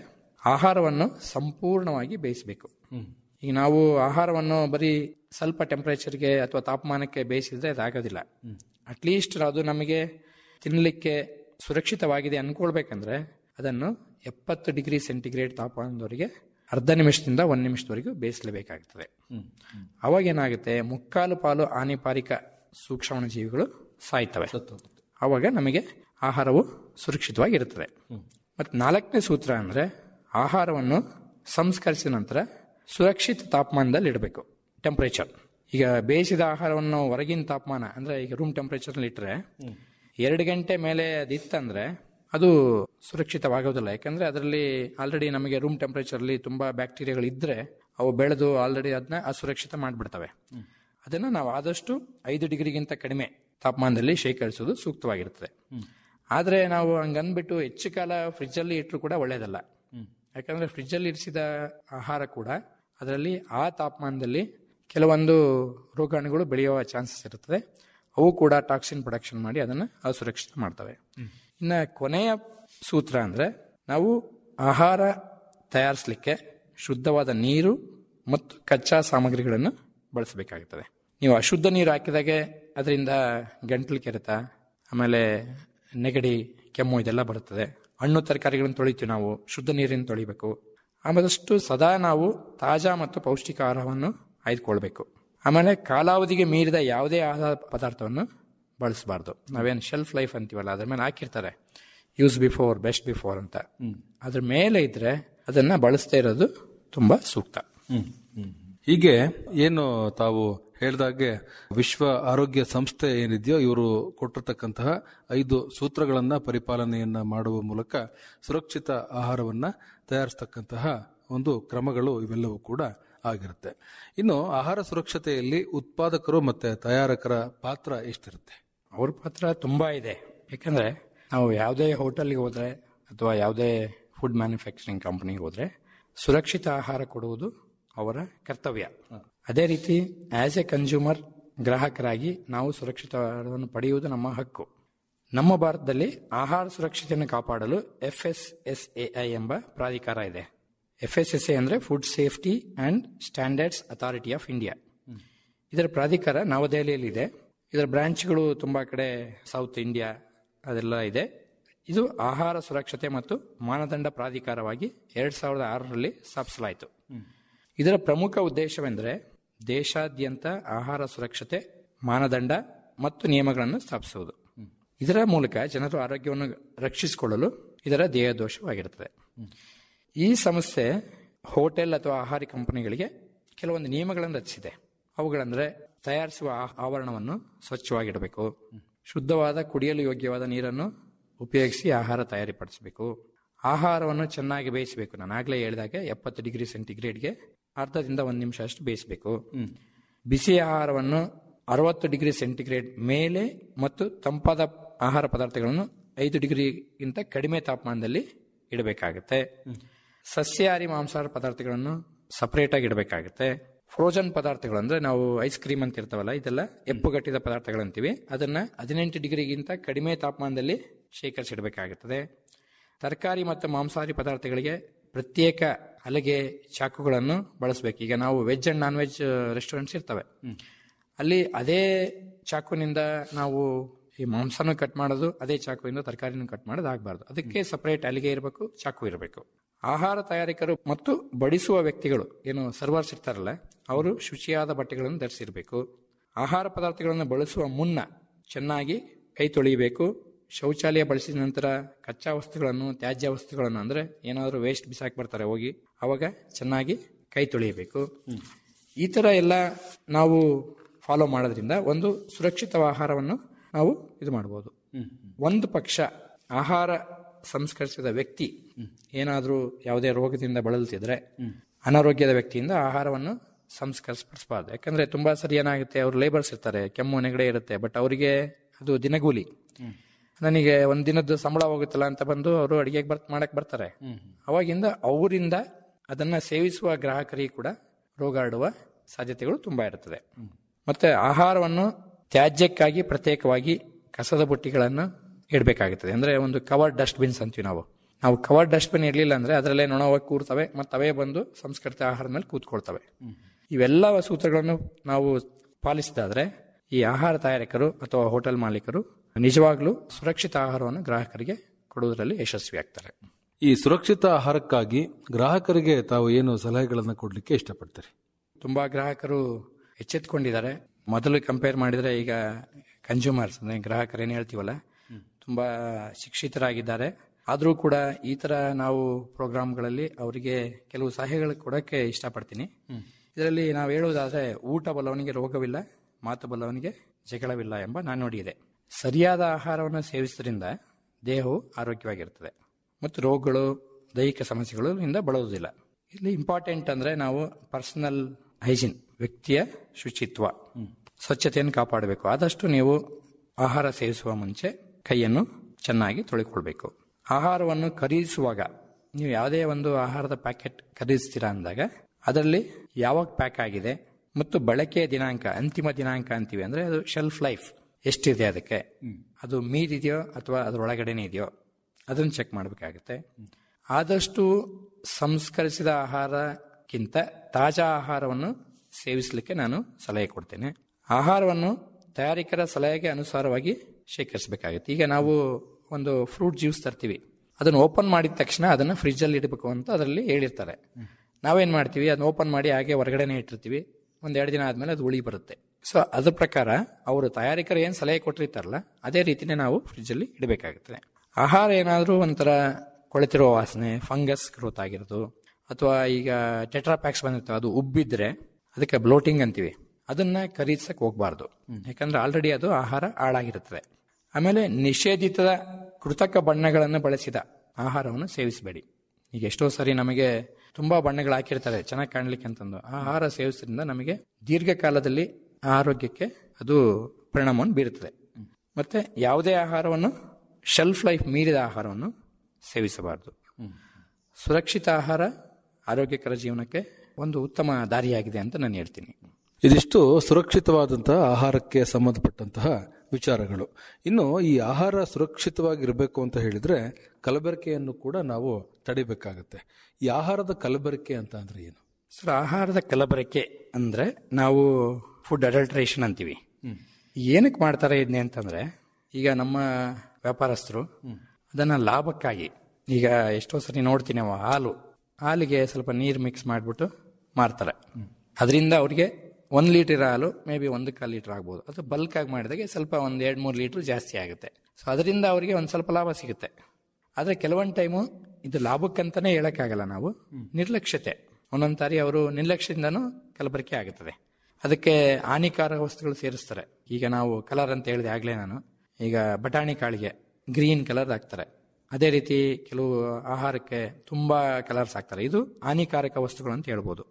ಆಹಾರವನ್ನು ಸಂಪೂರ್ಣವಾಗಿ ಬೇಯಿಸಬೇಕು ಈಗ ನಾವು ಆಹಾರವನ್ನು ಬರೀ ಸ್ವಲ್ಪ ಟೆಂಪರೇಚರ್ಗೆ ಅಥವಾ ತಾಪಮಾನಕ್ಕೆ ಬೇಯಿಸಿದ್ರೆ ಅದಾಗೋದಿಲ್ಲ ಅಟ್ಲೀಸ್ಟ್ ಅದು ನಮಗೆ ತಿನ್ನಲಿಕ್ಕೆ ಸುರಕ್ಷಿತವಾಗಿದೆ ಅನ್ಕೊಳ್ಬೇಕಂದ್ರೆ ಅದನ್ನು ಎಪ್ಪತ್ತು ಡಿಗ್ರಿ ಸೆಂಟಿಗ್ರೇಡ್ ತಾಪಮಾನದವರೆಗೆ ಅರ್ಧ ನಿಮಿಷದಿಂದ ಒಂದು ನಿಮಿಷದವರೆಗೂ ಬೇಯಿಸಲೇಬೇಕಾಗ್ತದೆ ಅವಾಗ ಏನಾಗುತ್ತೆ ಮುಕ್ಕಾಲು ಪಾಲು ಹಾನಿಕಾರಿಕ ಸೂಕ್ಷ್ಮಾಣು ಜೀವಿಗಳು ಸಾಯ್ತವೆ ಅವಾಗ ನಮಗೆ ಆಹಾರವು ಸುರಕ್ಷಿತವಾಗಿರುತ್ತದೆ ಮತ್ತು ನಾಲ್ಕನೇ ಸೂತ್ರ ಅಂದರೆ ಆಹಾರವನ್ನು ಸಂಸ್ಕರಿಸಿದ ನಂತರ ಸುರಕ್ಷಿತ ತಾಪಮಾನದಲ್ಲಿ ಇಡಬೇಕು ಟೆಂಪರೇಚರ್ ಈಗ ಬೇಯಿಸಿದ ಆಹಾರವನ್ನು ಹೊರಗಿನ ತಾಪಮಾನ ಅಂದರೆ ಈಗ ರೂಮ್ ಟೆಂಪರೇಚರ್ನಲ್ಲಿ ಇಟ್ಟರೆ ಎರಡು ಗಂಟೆ ಮೇಲೆ ಅದಿತ್ತಂದ್ರೆ ಅದು ಸುರಕ್ಷಿತವಾಗೋದಿಲ್ಲ ಯಾಕಂದ್ರೆ ಅದರಲ್ಲಿ ಆಲ್ರೆಡಿ ನಮಗೆ ರೂಮ್ ಟೆಂಪರೇಚರ್ಲಿ ತುಂಬಾ ಬ್ಯಾಕ್ಟೀರಿಯಾಗಳು ಇದ್ರೆ ಅವು ಬೆಳೆದು ಆಲ್ರೆಡಿ ಅದನ್ನ ಅಸುರಕ್ಷಿತ ಮಾಡಿಬಿಡ್ತವೆ ಅದನ್ನು ನಾವು ಆದಷ್ಟು ಐದು ಡಿಗ್ರಿಗಿಂತ ಕಡಿಮೆ ತಾಪಮಾನದಲ್ಲಿ ಶೇಖರಿಸೋದು ಸೂಕ್ತವಾಗಿರ್ತದೆ ಆದರೆ ನಾವು ಹಂಗನ್ಬಿಟ್ಟು ಹೆಚ್ಚು ಕಾಲ ಫ್ರಿಜ್ಜಲ್ಲಿ ಇಟ್ಟರು ಕೂಡ ಒಳ್ಳೆಯದಲ್ಲ ಯಾಕಂದ್ರೆ ಫ್ರಿಜ್ಜಲ್ಲಿ ಇರಿಸಿದ ಆಹಾರ ಕೂಡ ಅದರಲ್ಲಿ ಆ ತಾಪಮಾನದಲ್ಲಿ ಕೆಲವೊಂದು ರೋಗಾಣುಗಳು ಬೆಳೆಯುವ ಚಾನ್ಸಸ್ ಇರುತ್ತದೆ ಅವು ಕೂಡ ಟಾಕ್ಸಿನ್ ಪ್ರೊಡಕ್ಷನ್ ಮಾಡಿ ಅದನ್ನು ಅಸುರಕ್ಷಿತ ಮಾಡ್ತವೆ ಇನ್ನು ಕೊನೆಯ ಸೂತ್ರ ಅಂದರೆ ನಾವು ಆಹಾರ ತಯಾರಿಸಲಿಕ್ಕೆ ಶುದ್ಧವಾದ ನೀರು ಮತ್ತು ಕಚ್ಚಾ ಸಾಮಗ್ರಿಗಳನ್ನು ಬಳಸಬೇಕಾಗುತ್ತದೆ ನೀವು ಅಶುದ್ಧ ನೀರು ಹಾಕಿದಾಗೆ ಅದರಿಂದ ಗಂಟಲು ಕೆರೆತ ಆಮೇಲೆ ನೆಗಡಿ ಕೆಮ್ಮು ಇದೆಲ್ಲ ಬರುತ್ತದೆ ಹಣ್ಣು ತರಕಾರಿಗಳನ್ನು ತೊಳಿತೀವಿ ನಾವು ಶುದ್ಧ ನೀರಿನ ತೊಳಿಬೇಕು ಆಮೇಲಷ್ಟು ಸದಾ ನಾವು ತಾಜಾ ಮತ್ತು ಪೌಷ್ಟಿಕ ಆಹಾರವನ್ನು ಆಯ್ದುಕೊಳ್ಬೇಕು ಆಮೇಲೆ ಕಾಲಾವಧಿಗೆ ಮೀರಿದ ಯಾವುದೇ ಆಹಾರ ಪದಾರ್ಥವನ್ನು ಬಳಸಬಾರ್ದು ನಾವೇನು ಶೆಲ್ಫ್ ಲೈಫ್ ಅಂತೀವಲ್ಲ ಅದ್ರ ಮೇಲೆ ಹಾಕಿರ್ತಾರೆ ಯೂಸ್ ಬಿಫೋರ್ ಬೆಸ್ಟ್ ಬಿಫೋರ್ ಅಂತ ಅದ್ರ ಮೇಲೆ ಇದ್ರೆ ಅದನ್ನ ಬಳಸ್ತಾ ಇರೋದು ತುಂಬಾ ಸೂಕ್ತ ಹೀಗೆ ಏನು ತಾವು ಹೇಳ್ದಾಗೆ ವಿಶ್ವ ಆರೋಗ್ಯ ಸಂಸ್ಥೆ ಏನಿದೆಯೋ ಇವರು ಕೊಟ್ಟಿರ್ತಕ್ಕಂತಹ ಐದು ಸೂತ್ರಗಳನ್ನ ಪರಿಪಾಲನೆಯನ್ನ ಮಾಡುವ ಮೂಲಕ ಸುರಕ್ಷಿತ ಆಹಾರವನ್ನ ತಯಾರಿಸ್ತಕ್ಕಂತಹ ಒಂದು ಕ್ರಮಗಳು ಇವೆಲ್ಲವೂ ಕೂಡ ಆಗಿರುತ್ತೆ ಇನ್ನು ಆಹಾರ ಸುರಕ್ಷತೆಯಲ್ಲಿ ಉತ್ಪಾದಕರು ಮತ್ತೆ ತಯಾರಕರ ಪಾತ್ರ ಎಷ್ಟಿರುತ್ತೆ ಅವ್ರ ಪಾತ್ರ ತುಂಬಾ ಇದೆ ಯಾಕಂದ್ರೆ ನಾವು ಯಾವುದೇ ಹೋಟೆಲ್ಗೆ ಹೋದ್ರೆ ಅಥವಾ ಯಾವುದೇ ಫುಡ್ ಮ್ಯಾನುಫ್ಯಾಕ್ಚರಿಂಗ್ ಕಂಪನಿಗೆ ಹೋದ್ರೆ ಸುರಕ್ಷಿತ ಆಹಾರ ಕೊಡುವುದು ಅವರ ಕರ್ತವ್ಯ ಅದೇ ರೀತಿ ಆಸ್ ಎ ಕನ್ಸ್ಯೂಮರ್ ಗ್ರಾಹಕರಾಗಿ ನಾವು ಸುರಕ್ಷಿತ ಆಹಾರವನ್ನು ಪಡೆಯುವುದು ನಮ್ಮ ಹಕ್ಕು ನಮ್ಮ ಭಾರತದಲ್ಲಿ ಆಹಾರ ಸುರಕ್ಷತೆಯನ್ನು ಕಾಪಾಡಲು ಎಫ್ ಎಸ್ ಎಸ್ ಎಐ ಎಂಬ ಪ್ರಾಧಿಕಾರ ಇದೆ ಎಫ್ ಎಸ್ ಎಸ್ ಎ ಅಂದ್ರೆ food safety and standards authority of India ಇದರ ಪ್ರಾಧಿಕಾರ ನವದೆಹಲಿಯಲ್ಲಿ ಇದೆ ಇದರ ಬ್ರಾಂಚ್ಗಳು ತುಂಬಾ ಕಡೆ ಸೌತ್ ಇಂಡಿಯಾ ಅದೆಲ್ಲ ಇದೆ ಇದು ಆಹಾರ ಸುರಕ್ಷತೆ ಮತ್ತು ಮಾನದಂಡ ಪ್ರಾಧಿಕಾರವಾಗಿ ಎರಡ್ ಸಾವಿರದ ಆರರಲ್ಲಿ ಸ್ಥಾಪಿಸಲಾಯಿತು ಇದರ ಪ್ರಮುಖ ಉದ್ದೇಶವೆಂದರೆ ದೇಶಾದ್ಯಂತ ಆಹಾರ ಸುರಕ್ಷತೆ ಮಾನದಂಡ ಮತ್ತು ನಿಯಮಗಳನ್ನು ಸ್ಥಾಪಿಸುವುದು ಇದರ ಮೂಲಕ ಜನರು ಆರೋಗ್ಯವನ್ನು ರಕ್ಷಿಸಿಕೊಳ್ಳಲು ಇದರ ಧ್ಯೇಯದೋಷವಾಗಿರುತ್ತದೆ ಈ ಸಂಸ್ಥೆ ಹೋಟೆಲ್ ಅಥವಾ ಆಹಾರ ಕಂಪನಿಗಳಿಗೆ ಕೆಲವೊಂದು ನಿಯಮಗಳನ್ನು ರಚಿಸಿದೆ ಅವುಗಳಂದ್ರೆ ತಯಾರಿಸುವ ಆ- ಆವರಣವನ್ನು ಸ್ವಚ್ಛವಾಗಿಡಬೇಕು ಶುದ್ಧವಾದ ಕುಡಿಯಲು ಯೋಗ್ಯವಾದ ನೀರನ್ನು ಉಪಯೋಗಿಸಿ ಆಹಾರ ತಯಾರಿಪಡಿಸಬೇಕು ಆಹಾರವನ್ನು ಚೆನ್ನಾಗಿ ಬೇಯಿಸಬೇಕು ನಾನು ಆಗ್ಲೇ ಹೇಳಿದಾಗೆ ಎಪ್ಪತ್ತು ಡಿಗ್ರಿ ಸೆಂಟಿಗ್ರೇಡ್ಗೆ ಅರ್ಧದಿಂದ ಒಂದು ನಿಮಿಷ ಅಷ್ಟು ಬೇಯಿಸಬೇಕು ಬಿಸಿ ಆಹಾರವನ್ನು ಅರವತ್ತು ಡಿಗ್ರಿ ಸೆಂಟಿಗ್ರೇಡ್ ಮೇಲೆ ಮತ್ತು ತಂಪಾದ ಆಹಾರ ಪದಾರ್ಥಗಳನ್ನು ಐದು ಡಿಗ್ರಿಗಿಂತ ಕಡಿಮೆ ತಾಪಮಾನದಲ್ಲಿ ಇಡಬೇಕಾಗುತ್ತೆ ಸಸ್ಯಾಹಾರಿ ಮಾಂಸಾಹಾರ ಪದಾರ್ಥಗಳನ್ನು ಸಪರೇಟ್ ಆಗಿ ಇಡಬೇಕಾಗುತ್ತೆ ಫ್ರೋಜನ್ ಪದಾರ್ಥಗಳು ಅಂದ್ರೆ ನಾವು ಐಸ್ ಕ್ರೀಮ್ ಅಂತ ಇರ್ತಾವಲ್ಲ ಇದೆಲ್ಲ ಎಪ್ಪುಗಟ್ಟಿದ ಪದಾರ್ಥಗಳಂತೀವಿ ಅದನ್ನ ಹದಿನೆಂಟು ಡಿಗ್ರಿಗಿಂತ ಕಡಿಮೆ ತಾಪಮಾನದಲ್ಲಿ ಶೇಖರಿಸಿಡಬೇಕಾಗುತ್ತದೆ ತರಕಾರಿ ಮತ್ತು ಮಾಂಸಾಹಾರಿ ಪದಾರ್ಥಗಳಿಗೆ ಪ್ರತ್ಯೇಕ ಹಲಗೆ ಚಾಕುಗಳನ್ನು ಬಳಸಬೇಕು ಈಗ ನಾವು veg and non veg restaurants ಇರ್ತವೆ ಅಲ್ಲಿ ಅದೇ ಚಾಕುನಿಂದ ನಾವು ಈ ಮಾಂಸನೂ ಕಟ್ ಮಾಡೋದು ಅದೇ ಚಾಕುವಿಂದ ತರಕಾರಿನೂ ಕಟ್ ಮಾಡೋದು ಆಗಬಾರ್ದು ಅದಕ್ಕೆ ಸಪರೇಟ್ ಅಲಿಗೆ ಇರಬೇಕು ಚಾಕು ಇರಬೇಕು ಆಹಾರ ತಯಾರಿಕರು ಮತ್ತು ಬಡಿಸುವ ವ್ಯಕ್ತಿಗಳು ಏನು ಸರ್ವರ್ಸ್ ಇರ್ತಾರಲ್ಲ ಅವರು ಶುಚಿಯಾದ ಬಟ್ಟೆಗಳನ್ನು ಧರಿಸಿರಬೇಕು ಆಹಾರ ಪದಾರ್ಥಗಳನ್ನು ಬಳಸುವ ಮುನ್ನ ಚೆನ್ನಾಗಿ ಕೈ ತೊಳೆಯಬೇಕು ಶೌಚಾಲಯ ಬಳಸಿದ ನಂತರ ಕಚ್ಚಾ ವಸ್ತುಗಳನ್ನು ತ್ಯಾಜ್ಯ ವಸ್ತುಗಳನ್ನು ಅಂದ್ರೆ ಏನಾದರೂ ವೇಸ್ಟ್ ಬಿಸಾಕಿ ಬರ್ತಾರೆ ಹೋಗಿ ಅವಾಗ ಚೆನ್ನಾಗಿ ಕೈ ತೊಳೆಯಬೇಕು ಈ ತರ ಎಲ್ಲ ನಾವು ಫಾಲೋ ಮಾಡೋದ್ರಿಂದ ಒಂದು ಸುರಕ್ಷಿತ ಆಹಾರವನ್ನು ನಾವು ಇದು ಮಾಡಬಹುದು ಒಂದು ಪಕ್ಷ ಆಹಾರ ಸಂಸ್ಕರಿಸಿದ ವ್ಯಕ್ತಿ ಏನಾದರೂ ಯಾವುದೇ ರೋಗದಿಂದ ಬಳಲ್ತಿದ್ರೆ ಅನಾರೋಗ್ಯದ ವ್ಯಕ್ತಿಯಿಂದ ಆಹಾರವನ್ನು ಸಂಸ್ಕರಿಸಬಾರ್ದು ಯಾಕಂದ್ರೆ ತುಂಬಾ ಸರಿ ಏನಾಗುತ್ತೆ ಅವ್ರು ಲೇಬರ್ಸ್ ಇರ್ತಾರೆ ಕೆಮ್ಮು ನೆಗಡೆ ಇರುತ್ತೆ ಬಟ್ ಅವರಿಗೆ ಅದು ದಿನಗೂಲಿ ನನಗೆ ಒಂದ್ ದಿನದ್ದು ಸಂಬಳ ಹೋಗುತ್ತಲ್ಲ ಅಂತ ಬಂದು ಅವರು ಅಡಿಗೆಗೆ ಬರ್ತ್ ಮಾಡಕ್ ಬರ್ತಾರೆ ಅವಾಗಿಂದ ಅವರಿಂದ ಅದನ್ನ ಸೇವಿಸುವ ಗ್ರಾಹಕರಿಗೆ ಕೂಡ ರೋಗ ಹರಡುವ ಸಾಧ್ಯತೆಗಳು ತುಂಬಾ ಇರುತ್ತದೆ ಮತ್ತೆ ಆಹಾರವನ್ನು ತ್ಯಾಜ್ಯಕ್ಕಾಗಿ ಪ್ರತ್ಯೇಕವಾಗಿ ಕಸದ ಬುಟ್ಟಿಗಳನ್ನು ಇಡಬೇಕಾಗುತ್ತದೆ ಅಂದ್ರೆ ಒಂದು ಕವರ್ ಡಸ್ಟ್ ಬಿನ್ಸ್ ಅಂತೀವಿ ನಾವು ನಾವು ಕವರ್ ಡಸ್ಟ್ಬಿನ್ ಇರಲಿಲ್ಲ ಅಂದ್ರೆ ಅದರಲ್ಲೇ ನೊಣ ಹೋಗಿ ಕೂರ್ತವೆ ಮತ್ತು ಅವೇ ಬಂದು ಸಂಸ್ಕೃತ ಆಹಾರದ ಮೇಲೆ ಕೂತ್ಕೊಳ್ತವೆ ಇವೆಲ್ಲ ಸೂತ್ರಗಳನ್ನು ನಾವು ಪಾಲಿಸಿದಾದ್ರೆ ಈ ಆಹಾರ ತಯಾರಕರು ಅಥವಾ ಹೋಟೆಲ್ ಮಾಲೀಕರು ನಿಜವಾಗ್ಲೂ ಸುರಕ್ಷಿತ ಆಹಾರವನ್ನು ಗ್ರಾಹಕರಿಗೆ ಕೊಡುವುದರಲ್ಲಿ ಯಶಸ್ವಿ ಆಗ್ತಾರೆ ಈ ಸುರಕ್ಷಿತ ಆಹಾರಕ್ಕಾಗಿ ಗ್ರಾಹಕರಿಗೆ ತಾವು ಏನು ಸಲಹೆಗಳನ್ನು ಕೊಡಲಿಕ್ಕೆ ಇಷ್ಟಪಡ್ತೀರಿ ತುಂಬಾ ಗ್ರಾಹಕರು ಎಚ್ಚೆತ್ಕೊಂಡಿದ್ದಾರೆ ಮೊದಲು ಕಂಪೇರ್ ಮಾಡಿದ್ರೆ ಈಗ ಕನ್ಸ್ಯೂಮರ್ಸ್ ಅಂದ್ರೆ ಗ್ರಾಹಕರು ಏನು ಹೇಳ್ತೀವಲ್ಲ ತುಂಬಾ ಶಿಕ್ಷಿತರಾಗಿದ್ದಾರೆ ಆದರೂ ಕೂಡ ಈ ತರ ನಾವು ಪ್ರೋಗ್ರಾಮ್ಗಳಲ್ಲಿ ಅವರಿಗೆ ಕೆಲವು ಸಲಹೆಗಳು ಕೊಡಕ್ಕೆ ಇಷ್ಟಪಡ್ತೀನಿ ಇದರಲ್ಲಿ ನಾವು ಹೇಳುವುದಾದ್ರೆ ಊಟ ಬಲ್ಲವನಿಗೆ ರೋಗವಿಲ್ಲ ಮಾತು ಬಲ್ಲವನಿಗೆ ಜಗಳವಿಲ್ಲ ಎಂಬ ನಾಣ್ಣುಡಿ ಇದೆ ಸರಿಯಾದ ಆಹಾರವನ್ನು ಸೇವಿಸುವುದರಿಂದ ದೇಹವು ಆರೋಗ್ಯವಾಗಿರುತ್ತದೆ ಮತ್ತು ರೋಗಗಳು ದೈಹಿಕ ಸಮಸ್ಯೆಗಳು ಇಂದ ಬಳಲುವುದಿಲ್ಲ ಇಲ್ಲಿ ಇಂಪಾರ್ಟೆಂಟ್ ಅಂದ್ರೆ ನಾವು ಪರ್ಸನಲ್ ಹೈಜೀನ್ ವ್ಯಕ್ತಿಯ ಶುಚಿತ್ವ ಸ್ವಚ್ಛತೆಯನ್ನು ಕಾಪಾಡಬೇಕು ಆದಷ್ಟು ನೀವು ಆಹಾರ ಸೇವಿಸುವ ಮುಂಚೆ ಕೈಯನ್ನು ಚೆನ್ನಾಗಿ ತೊಳೆಕೊಳ್ಬೇಕು ಆಹಾರವನ್ನು ಖರೀದಿಸುವಾಗ ನೀವು ಯಾವುದೇ ಒಂದು ಆಹಾರದ ಪ್ಯಾಕೆಟ್ ಖರೀದಿಸ್ತೀರಾ ಅಂದಾಗ ಅದರಲ್ಲಿ ಯಾವಾಗ ಪ್ಯಾಕ್ ಆಗಿದೆ ಮತ್ತು ಬಳಕೆಯ ದಿನಾಂಕ ಅಂತಿಮ ದಿನಾಂಕ ಅಂತೀವಿ ಅಂದ್ರೆ ಅದು ಶೆಲ್ಫ್ ಲೈಫ್ ಎಷ್ಟಿದೆ ಅದಕ್ಕೆ ಅದು ಮೀರಿದೆಯೋ ಅಥವಾ ಅದರೊಳಗಡೆನೇ ಇದೆಯೋ ಅದನ್ನು ಚೆಕ್ ಮಾಡಬೇಕಾಗುತ್ತೆ ಆದಷ್ಟು ಸಂಸ್ಕರಿಸಿದ ಆಹಾರಕ್ಕಿಂತ ತಾಜಾ ಆಹಾರವನ್ನು ಸೇವಿಸಲಿಕ್ಕೆ ನಾನು ಸಲಹೆ ಕೊಡ್ತೇನೆ ಆಹಾರವನ್ನು ತಯಾರಿಕರ ಸಲಹೆಗೆ ಅನುಸಾರವಾಗಿ ಶೇಖರಿಸಬೇಕಾಗುತ್ತೆ ಈಗ ನಾವು ಒಂದು ಫ್ರೂಟ್ ಜ್ಯೂಸ್ ತರ್ತೀವಿ ಅದನ್ನು ಓಪನ್ ಮಾಡಿದ ತಕ್ಷಣ ಅದನ್ನು ಫ್ರಿಜ್ಜಲ್ಲಿ ಇಡಬೇಕು ಅಂತ ಅದರಲ್ಲಿ ಹೇಳಿರ್ತಾರೆ ನಾವೇನ್ ಮಾಡ್ತೀವಿ ಅದನ್ನ ಓಪನ್ ಮಾಡಿ ಹಾಗೆ ಹೊರಗಡೆನೆ ಇಟ್ಟಿರ್ತೀವಿ ಒಂದ್ ಎರಡು ದಿನ ಆದ್ಮೇಲೆ ಅದು ಉಳಿ ಬರುತ್ತೆ ಸೊ ಅದ್ರ ಪ್ರಕಾರ ಅವರು ತಯಾರಿಕರು ಏನ್ ಸಲಹೆ ಕೊಟ್ಟಿರ್ತಾರಲ್ಲ ಅದೇ ರೀತಿನೇ ನಾವು ಫ್ರಿಜ್ಜಲ್ಲಿ ಇಡಬೇಕಾಗುತ್ತದೆ ಆಹಾರ ಏನಾದರೂ ಒಂಥರ ಕೊಳೆತಿರೋ ವಾಸನೆ ಫಂಗಸ್ ಗ್ರೋತ್ ಆಗಿರೋದು ಅಥವಾ ಈಗ ಟೆಟ್ರಾಪ್ಯಾಕ್ಸ್ ಬಂದಿರ್ತವೆ ಅದು ಉಬ್ಬಿದ್ರೆ ಅದಕ್ಕೆ ಬ್ಲೋಟಿಂಗ್ ಅಂತೀವಿ ಅದನ್ನ ಖರೀದಿಸಕ್ ಹೋಗ್ಬಾರ್ದು ಯಾಕಂದ್ರೆ ಆಲ್ರೆಡಿ ಅದು ಆಹಾರ ಹಾಳಾಗಿರುತ್ತದೆ ಆಮೇಲೆ ನಿಷೇಧಿತ ಕೃತಕ ಬಣ್ಣಗಳನ್ನು ಬಳಸಿದ ಆಹಾರವನ್ನು ಸೇವಿಸಬೇಡಿ ಈಗ ಎಷ್ಟೋ ಸರಿ ನಮಗೆ ತುಂಬಾ ಬಣ್ಣಗಳು ಹಾಕಿರ್ತಾರೆ ಚೆನ್ನಾಗಿ ಕಾಣ್ಲಿಕ್ಕೆ ಅಂತಂದು ಆ ಆಹಾರ ಸೇವಿಸೋದ್ರಿಂದ ನಮಗೆ ದೀರ್ಘಕಾಲದಲ್ಲಿ ಆರೋಗ್ಯಕ್ಕೆ ಅದು ಪರಿಣಾಮವನ್ನು ಬೀರುತ್ತದೆ ಮತ್ತೆ ಯಾವುದೇ ಆಹಾರವನ್ನು ಶೆಲ್ಫ್ ಲೈಫ್ ಮೀರಿದ ಆಹಾರವನ್ನು ಸೇವಿಸಬಾರದು ಸುರಕ್ಷಿತ ಆಹಾರ ಆರೋಗ್ಯಕರ ಜೀವನಕ್ಕೆ ಒಂದು ಉತ್ತಮ ದಾರಿಯಾಗಿದೆ ಅಂತ ನಾನು ಹೇಳ್ತೀನಿ ಇದಿಷ್ಟು ಸುರಕ್ಷಿತವಾದಂತಹ ಆಹಾರಕ್ಕೆ ಸಂಬಂಧಪಟ್ಟಂತಹ ವಿಚಾರಗಳು ಇನ್ನು ಈ ಆಹಾರ ಸುರಕ್ಷಿತವಾಗಿರಬೇಕು ಅಂತ ಹೇಳಿದ್ರೆ ಕಲಬೆರಕೆಯನ್ನು ಕೂಡ ನಾವು ತಡಿಬೇಕಾಗತ್ತೆ ಈ ಆಹಾರದ ಕಲಬೆರಕೆ ಅಂತ ಅಂದ್ರೆ ಏನು ಸರ್ ಆಹಾರದ ಕಲಬೆರಕೆ ಅಂದ್ರೆ ನಾವು ಫುಡ್ ಅಡಲ್ಟ್ರೇಷನ್ ಅಂತೀವಿ ಏನಕ್ಕೆ ಮಾಡ್ತಾರೆ ಇದನ್ನೇ ಅಂತಂದ್ರೆ ಈಗ ನಮ್ಮ ವ್ಯಾಪಾರಸ್ಥರು ಅದನ್ನ ಲಾಭಕ್ಕಾಗಿ ಈಗ ಎಷ್ಟೋ ಸರಿ ನೋಡ್ತೀನಿ ನಾವು ಹಾಲು ಹಾಲಿಗೆ ಸ್ವಲ್ಪ ನೀರು ಮಿಕ್ಸ್ ಮಾಡಿಬಿಟ್ಟು ಮಾರ್ತಾರೆ ಅದರಿಂದ ಅವ್ರಿಗೆ ಒಂದು ಲೀಟರ್ ಹಾಲು ಮೇ ಬಿ ಒಂದು ಕಾಲು ಲೀಟರ್ ಆಗ್ಬೋದು ಅದು ಬಲ್ಕ್ ಆಗಿ ಮಾಡಿದಾಗೆ ಸ್ವಲ್ಪ ಒಂದು ಎರಡು ಮೂರು ಲೀಟರ್ ಜಾಸ್ತಿ ಆಗುತ್ತೆ ಸೊ ಅದರಿಂದ ಅವರಿಗೆ ಒಂದು ಸ್ವಲ್ಪ ಲಾಭ ಸಿಗುತ್ತೆ ಆದರೆ ಕೆಲವೊಂದು ಟೈಮು ಇದು ಲಾಭಕ್ಕಂತಾನೆ ಹೇಳಕ್ಕಾಗಲ್ಲ ನಾವು ನಿರ್ಲಕ್ಷ್ಯತೆ ಒಂದೊಂದು ಸಾರಿ ಅವರು ನಿರ್ಲಕ್ಷ್ಯದಿಂದನೂ ಕಲಬೆರಕೆ ಆಗುತ್ತದೆ ಅದಕ್ಕೆ ಹಾನಿಕಾರಕ ವಸ್ತುಗಳು ಸೇರಿಸ್ತಾರೆ ಈಗ ನಾವು ಕಲರ್ ಅಂತ ಹೇಳಿದೆ ಆಗ್ಲೇ ನಾನು ಈಗ ಬಟಾಣಿ ಕಾಳಿಗೆ ಗ್ರೀನ್ ಕಲರ್ ಹಾಕ್ತಾರೆ ಅದೇ ರೀತಿ ಕೆಲವು ಆಹಾರಕ್ಕೆ ತುಂಬಾ ಕಲರ್ಸ್ ಹಾಕ್ತಾರೆ ಇದು ಹಾನಿಕಾರಕ ವಸ್ತುಗಳು ಅಂತ ಹೇಳ್ಬೋದು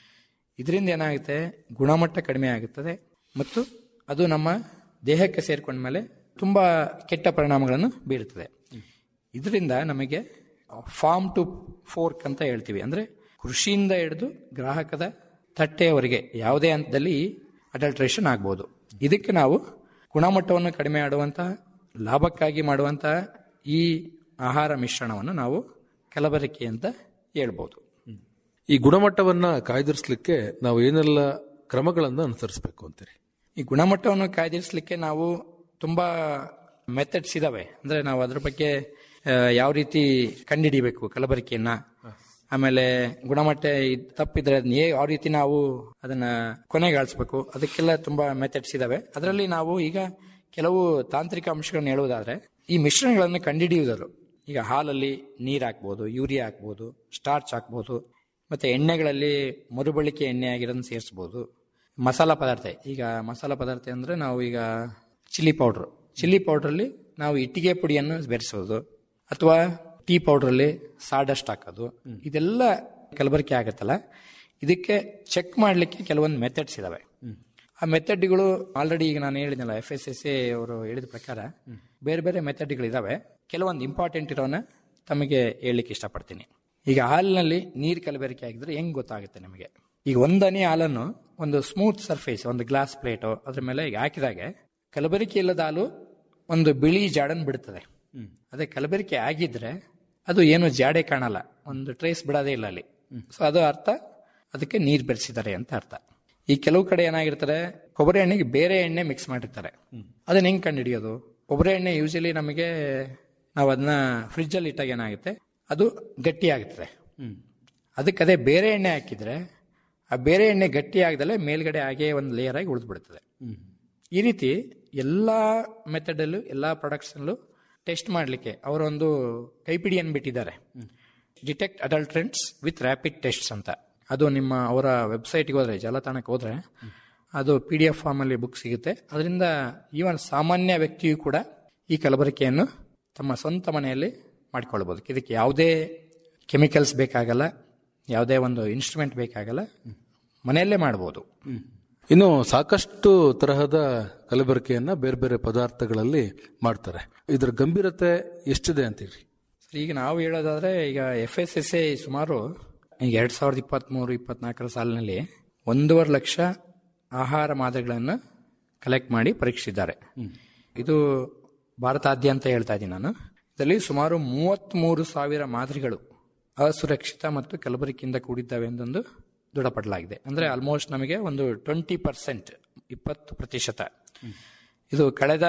ಇದರಿಂದ ಏನಾಗುತ್ತೆ ಗುಣಮಟ್ಟ ಕಡಿಮೆ ಆಗುತ್ತದೆ ಮತ್ತು ಅದು ನಮ್ಮ ದೇಹಕ್ಕೆ ಸೇರ್ಕೊಂಡ ಮೇಲೆ ತುಂಬಾ ಕೆಟ್ಟ ಪರಿಣಾಮಗಳನ್ನು ಬೀರುತ್ತದೆ ಇದರಿಂದ ನಮಗೆ ಫಾರ್ಮ್ ಟು ಫೋರ್ಕ್ ಅಂತ ಹೇಳ್ತೀವಿ ಅಂದ್ರೆ ಕೃಷಿಯಿಂದ ಹಿಡಿದು ಗ್ರಾಹಕದ ತಟ್ಟೆಯವರೆಗೆ ಯಾವುದೇ ಹಂತದಲ್ಲಿ ಅಡಲ್ಟ್ರೇಷನ್ ಆಗ್ಬೋದು ಇದಕ್ಕೆ ನಾವು ಗುಣಮಟ್ಟವನ್ನು ಕಡಿಮೆ ಮಾಡುವಂತಹ ಲಾಭಕ್ಕಾಗಿ ಮಾಡುವಂತಹ ಈ ಆಹಾರ ಮಿಶ್ರಣವನ್ನು ನಾವು ಕಲಬೆರಕೆ ಅಂತ ಹೇಳ್ಬೋದು ಈ ಗುಣಮಟ್ಟವನ್ನ ಕಾಯ್ದಿರಿಸಲಿಕ್ಕೆ ನಾವು ಏನೆಲ್ಲ ಕ್ರಮಗಳನ್ನು ಅನುಸರಿಸಬೇಕು ಅಂತೀರಿ ಈ ಗುಣಮಟ್ಟವನ್ನು ಕಾಯ್ದಿರಿಸಲಿಕ್ಕೆ ನಾವು ತುಂಬಾ ಮೆಥಡ್ಸ್ ಇದಾವೆ ಅಂದ್ರೆ ನಾವು ಅದ್ರ ಬಗ್ಗೆ ಆ, ಯಾವ ರೀತಿ ಕಂಡುಹಿಡಿಬೇಕು ಕಲಬೆರಕೆಯನ್ನ ಆಮೇಲೆ ಗುಣಮಟ್ಟ ಇದ್- ತಪ್ಪಿದ್ರೆ ಅದನ್ನ ಹೇ- ಯಾವ ರೀತಿ ನಾವು ಅದನ್ನ ಕೊನೆಗಾಣಿಸ್ಬೇಕು ಅದಕ್ಕೆಲ್ಲ ತುಂಬಾ ಮೆಥಡ್ಸ್ ಇದಾವೆ ಅದರಲ್ಲಿ ನಾವು ಈಗ ಕೆಲವು ತಾಂತ್ರಿಕ ಅಂಶಗಳನ್ನ ಹೇಳುವುದಾದ್ರೆ ಈ ಮಿಶ್ರಣಗಳನ್ನು ಕಂಡುಹಿಡಿಯುವುದರು ಈಗ ಹಾಲಲ್ಲಿ ನೀರು ಹಾಕ್ಬೋದು ಯೂರಿಯಾ ಹಾಕ್ಬೋದು ಸ್ಟಾರ್ಚ್ ಹಾಕ್ಬೋದು ಮತ್ತೆ ಎಣ್ಣೆಗಳಲ್ಲಿ ಮರುಬಳಿಕೆ ಎಣ್ಣೆ ಆಗಿರೋದನ್ನ ಸೇರಿಸ್ಬೋದು ಮಸಾಲ ಪದಾರ್ಥ ಈಗ ಮಸಾಲ ಪದಾರ್ಥ ಅಂದ್ರೆ ನಾವು ಈಗ ಚಿಲ್ಲಿ ಪೌಡರ್ ಚಿಲ್ಲಿ ಪೌಡ್ರಲ್ಲಿ ನಾವು ಇಟ್ಟಿಗೆ ಪುಡಿಯನ್ನು ಬೆರೆಸೋದು ಅಥವಾ ಟೀ ಪೌಡ್ರಲ್ಲಿ ಸಾಡಸ್ಟ್ ಹಾಕೋದು ಇದೆಲ್ಲ ಕಲಬೆರಕೆ ಆಗತ್ತಲ್ಲ ಇದಕ್ಕೆ ಚೆಕ್ ಮಾಡಲಿಕ್ಕೆ ಕೆಲವೊಂದು ಮೆಥಡ್ಸ್ ಇದಾವೆ ಆ ಮೆಥಡ್ಗಳು ಆಲ್ರೆಡಿ ಈಗ ನಾನು ಹೇಳಿದ್ನಲ್ಲ ಎಫ್ ಎಸ್ ಎಸ್ ಎ ಅವರು ಹೇಳಿದ ಪ್ರಕಾರ ಬೇರೆ ಬೇರೆ ಮೆಥಡ್ಗಳು ಇದಾವೆ ಕೆಲವೊಂದು ಇಂಪಾರ್ಟೆಂಟ್ ಇರೋನ ತಮಗೆ ಹೇಳಲಿಕ್ಕೆ ಇಷ್ಟಪಡ್ತೀನಿ ಈಗ ಹಾಲಿನಲ್ಲಿ ನೀರು ಕಲಬೆರಕೆ ಆಗಿದ್ರೆ ಹೆಂಗ್ ಗೊತ್ತಾಗುತ್ತೆ ನಿಮಗೆ ಈಗ ಒಂದನೇ ಹಾಲನ್ನು ಒಂದು ಸ್ಮೂತ್ ಸರ್ಫೇಸ್ ಒಂದು ಗ್ಲಾಸ್ ಪ್ಲೇಟು ಅದ್ರ ಮೇಲೆ ಈಗ ಹಾಕಿದಾಗೆ ಕಲಬೆರಕೆ ಇಲ್ಲದ ಹಾಲು ಒಂದು ಬಿಳಿ ಜಾಡನ್ ಬಿಡುತ್ತದೆ ಅದೇ ಕಲಬೆರಕೆ ಆಗಿದ್ರೆ ಅದು ಏನು ಜಾಡೆ ಕಾಣಲ್ಲ ಒಂದು ಟ್ರೇಸ್ ಬಿಡೋದೇ ಇಲ್ಲ ಅಲ್ಲಿ ಸೊ ಅದು ಅರ್ಥ ಅದಕ್ಕೆ ನೀರು ಬೆರೆಸಿದ್ದಾರೆ ಅಂತ ಅರ್ಥ ಈ ಕೆಲವು ಕಡೆ ಏನಾಗಿರ್ತಾರೆ ಕೊಬ್ಬರಿ ಎಣ್ಣೆಗೆ ಬೇರೆ ಎಣ್ಣೆ ಮಿಕ್ಸ್ ಮಾಡಿರ್ತಾರೆ ಅದನ್ನ ಹೆಂಗ್ ಕಂಡು ಹಿಡಿಯೋದು ಕೊಬ್ಬರಿ ಎಣ್ಣೆ ಯೂಶಲಿ ನಮಗೆ ನಾವು ಅದನ್ನ ಫ್ರಿಜ್ಜಲ್ಲಿ ಇಟ್ಟಾಗ ಏನಾಗುತ್ತೆ ಅದು ಗಟ್ಟಿ ಆಗುತ್ತದೆ ಅದಕ್ಕೆ ಅದೇ ಬೇರೆ ಎಣ್ಣೆ ಹಾಕಿದ್ರೆ ಆ ಬೇರೆ ಎಣ್ಣೆ ಗಟ್ಟಿ ಆಗದಲ್ಲೇ ಮೇಲ್ಗಡೆ ಹಾಗೆ ಒಂದು ಲೇಯರ್ ಆಗಿ ಉಳಿದ್ಬಿಡ್ತದೆ ಈ ರೀತಿ ಎಲ್ಲ ಮೆಥಡಲ್ಲೂ ಎಲ್ಲ ಪ್ರಾಡಕ್ಟ್ಸಲ್ಲೂ ಟೆಸ್ಟ್ ಮಾಡಲಿಕ್ಕೆ ಅವರೊಂದು ಕೈಪಿಡಿಯನ್ನು ಬಿಟ್ಟಿದ್ದಾರೆ detect adulterants with rapid tests ಅಂತ ಅದು ನಿಮ್ಮ ಅವರ ವೆಬ್ಸೈಟ್ಗೆ ಹೋದ್ರೆ ಜಾಲತಾಣಕ್ಕೆ ಹೋದ್ರೆ ಅದು ಪಿ ಡಿ ಎಫ್ ಫಾರ್ಮಲ್ಲಿ ಬುಕ್ ಸಿಗುತ್ತೆ ಅದರಿಂದ ಈವನ್ ಸಾಮಾನ್ಯ ವ್ಯಕ್ತಿಯು ಕೂಡ ಈ ಕಲಬೆರಕೆಯನ್ನು ತಮ್ಮ ಸ್ವಂತ ಮನೆಯಲ್ಲಿ ಮಾಡಿಕೊಳ್ಬೋದು ಇದಕ್ಕೆ ಯಾವುದೇ ಕೆಮಿಕಲ್ಸ್ ಬೇಕಾಗಲ್ಲ ಯಾವುದೇ ಒಂದು ಇನ್ಸ್ಟ್ರೂಮೆಂಟ್ ಬೇಕಾಗಲ್ಲ ಮನೆಯಲ್ಲೇ ಮಾಡ್ಬೋದು ಇನ್ನು ಸಾಕಷ್ಟು ತರಹದ ಕಲಬೆರಕೆಯನ್ನ ಬೇರೆ ಬೇರೆ ಪದಾರ್ಥಗಳಲ್ಲಿ ಮಾಡ್ತಾರೆ ಇದರ ಗಂಭೀರತೆ ಎಷ್ಟಿದೆ ಅಂತೀರಿ ಸರ್, ಈಗ ನಾವು ಹೇಳೋದಾದ್ರೆ ಈಗ ಎಫ್ ಎಸ್ ಎಸ್ ಎ ಸುಮಾರು ಈಗ ಎರಡ್ ಸಾವಿರದ ಇಪ್ಪತ್ತ್ಮೂರು ಇಪ್ಪತ್ನಾಲ್ಕರ ಸಾಲಿನಲ್ಲಿ ಒಂದೂವರೆ ಲಕ್ಷ ಆಹಾರ ಮಾದರಿಗಳನ್ನು ಕಲೆಕ್ಟ್ ಮಾಡಿ ಪರೀಕ್ಷಿಸಿದ್ದಾರೆ ಇದು ಭಾರತಾದ್ಯಂತ ಹೇಳ್ತಾ ಇದ್ದೀನಿ ನಾನು ಇದರಲ್ಲಿ ಸುಮಾರು ಮೂವತ್ತ್ಮೂರು ಸಾವಿರ ಮಾದರಿಗಳು ಅಸುರಕ್ಷಿತ ಮತ್ತು ಕಲಬೆರಕೆಯಿಂದ ಕೂಡಿದ್ದಾವೆ ಎಂದೊಂದು ದೃಢಪಡಲಾಗಿದೆ ಅಂದ್ರೆ ಆಲ್ಮೋಸ್ಟ್ ನಮಗೆ ಒಂದು ಟ್ವೆಂಟಿ ಪರ್ಸೆಂಟ್ ಇಪ್ಪತ್ತು ಪ್ರತಿಶತ ಇದು ಕಳೆದ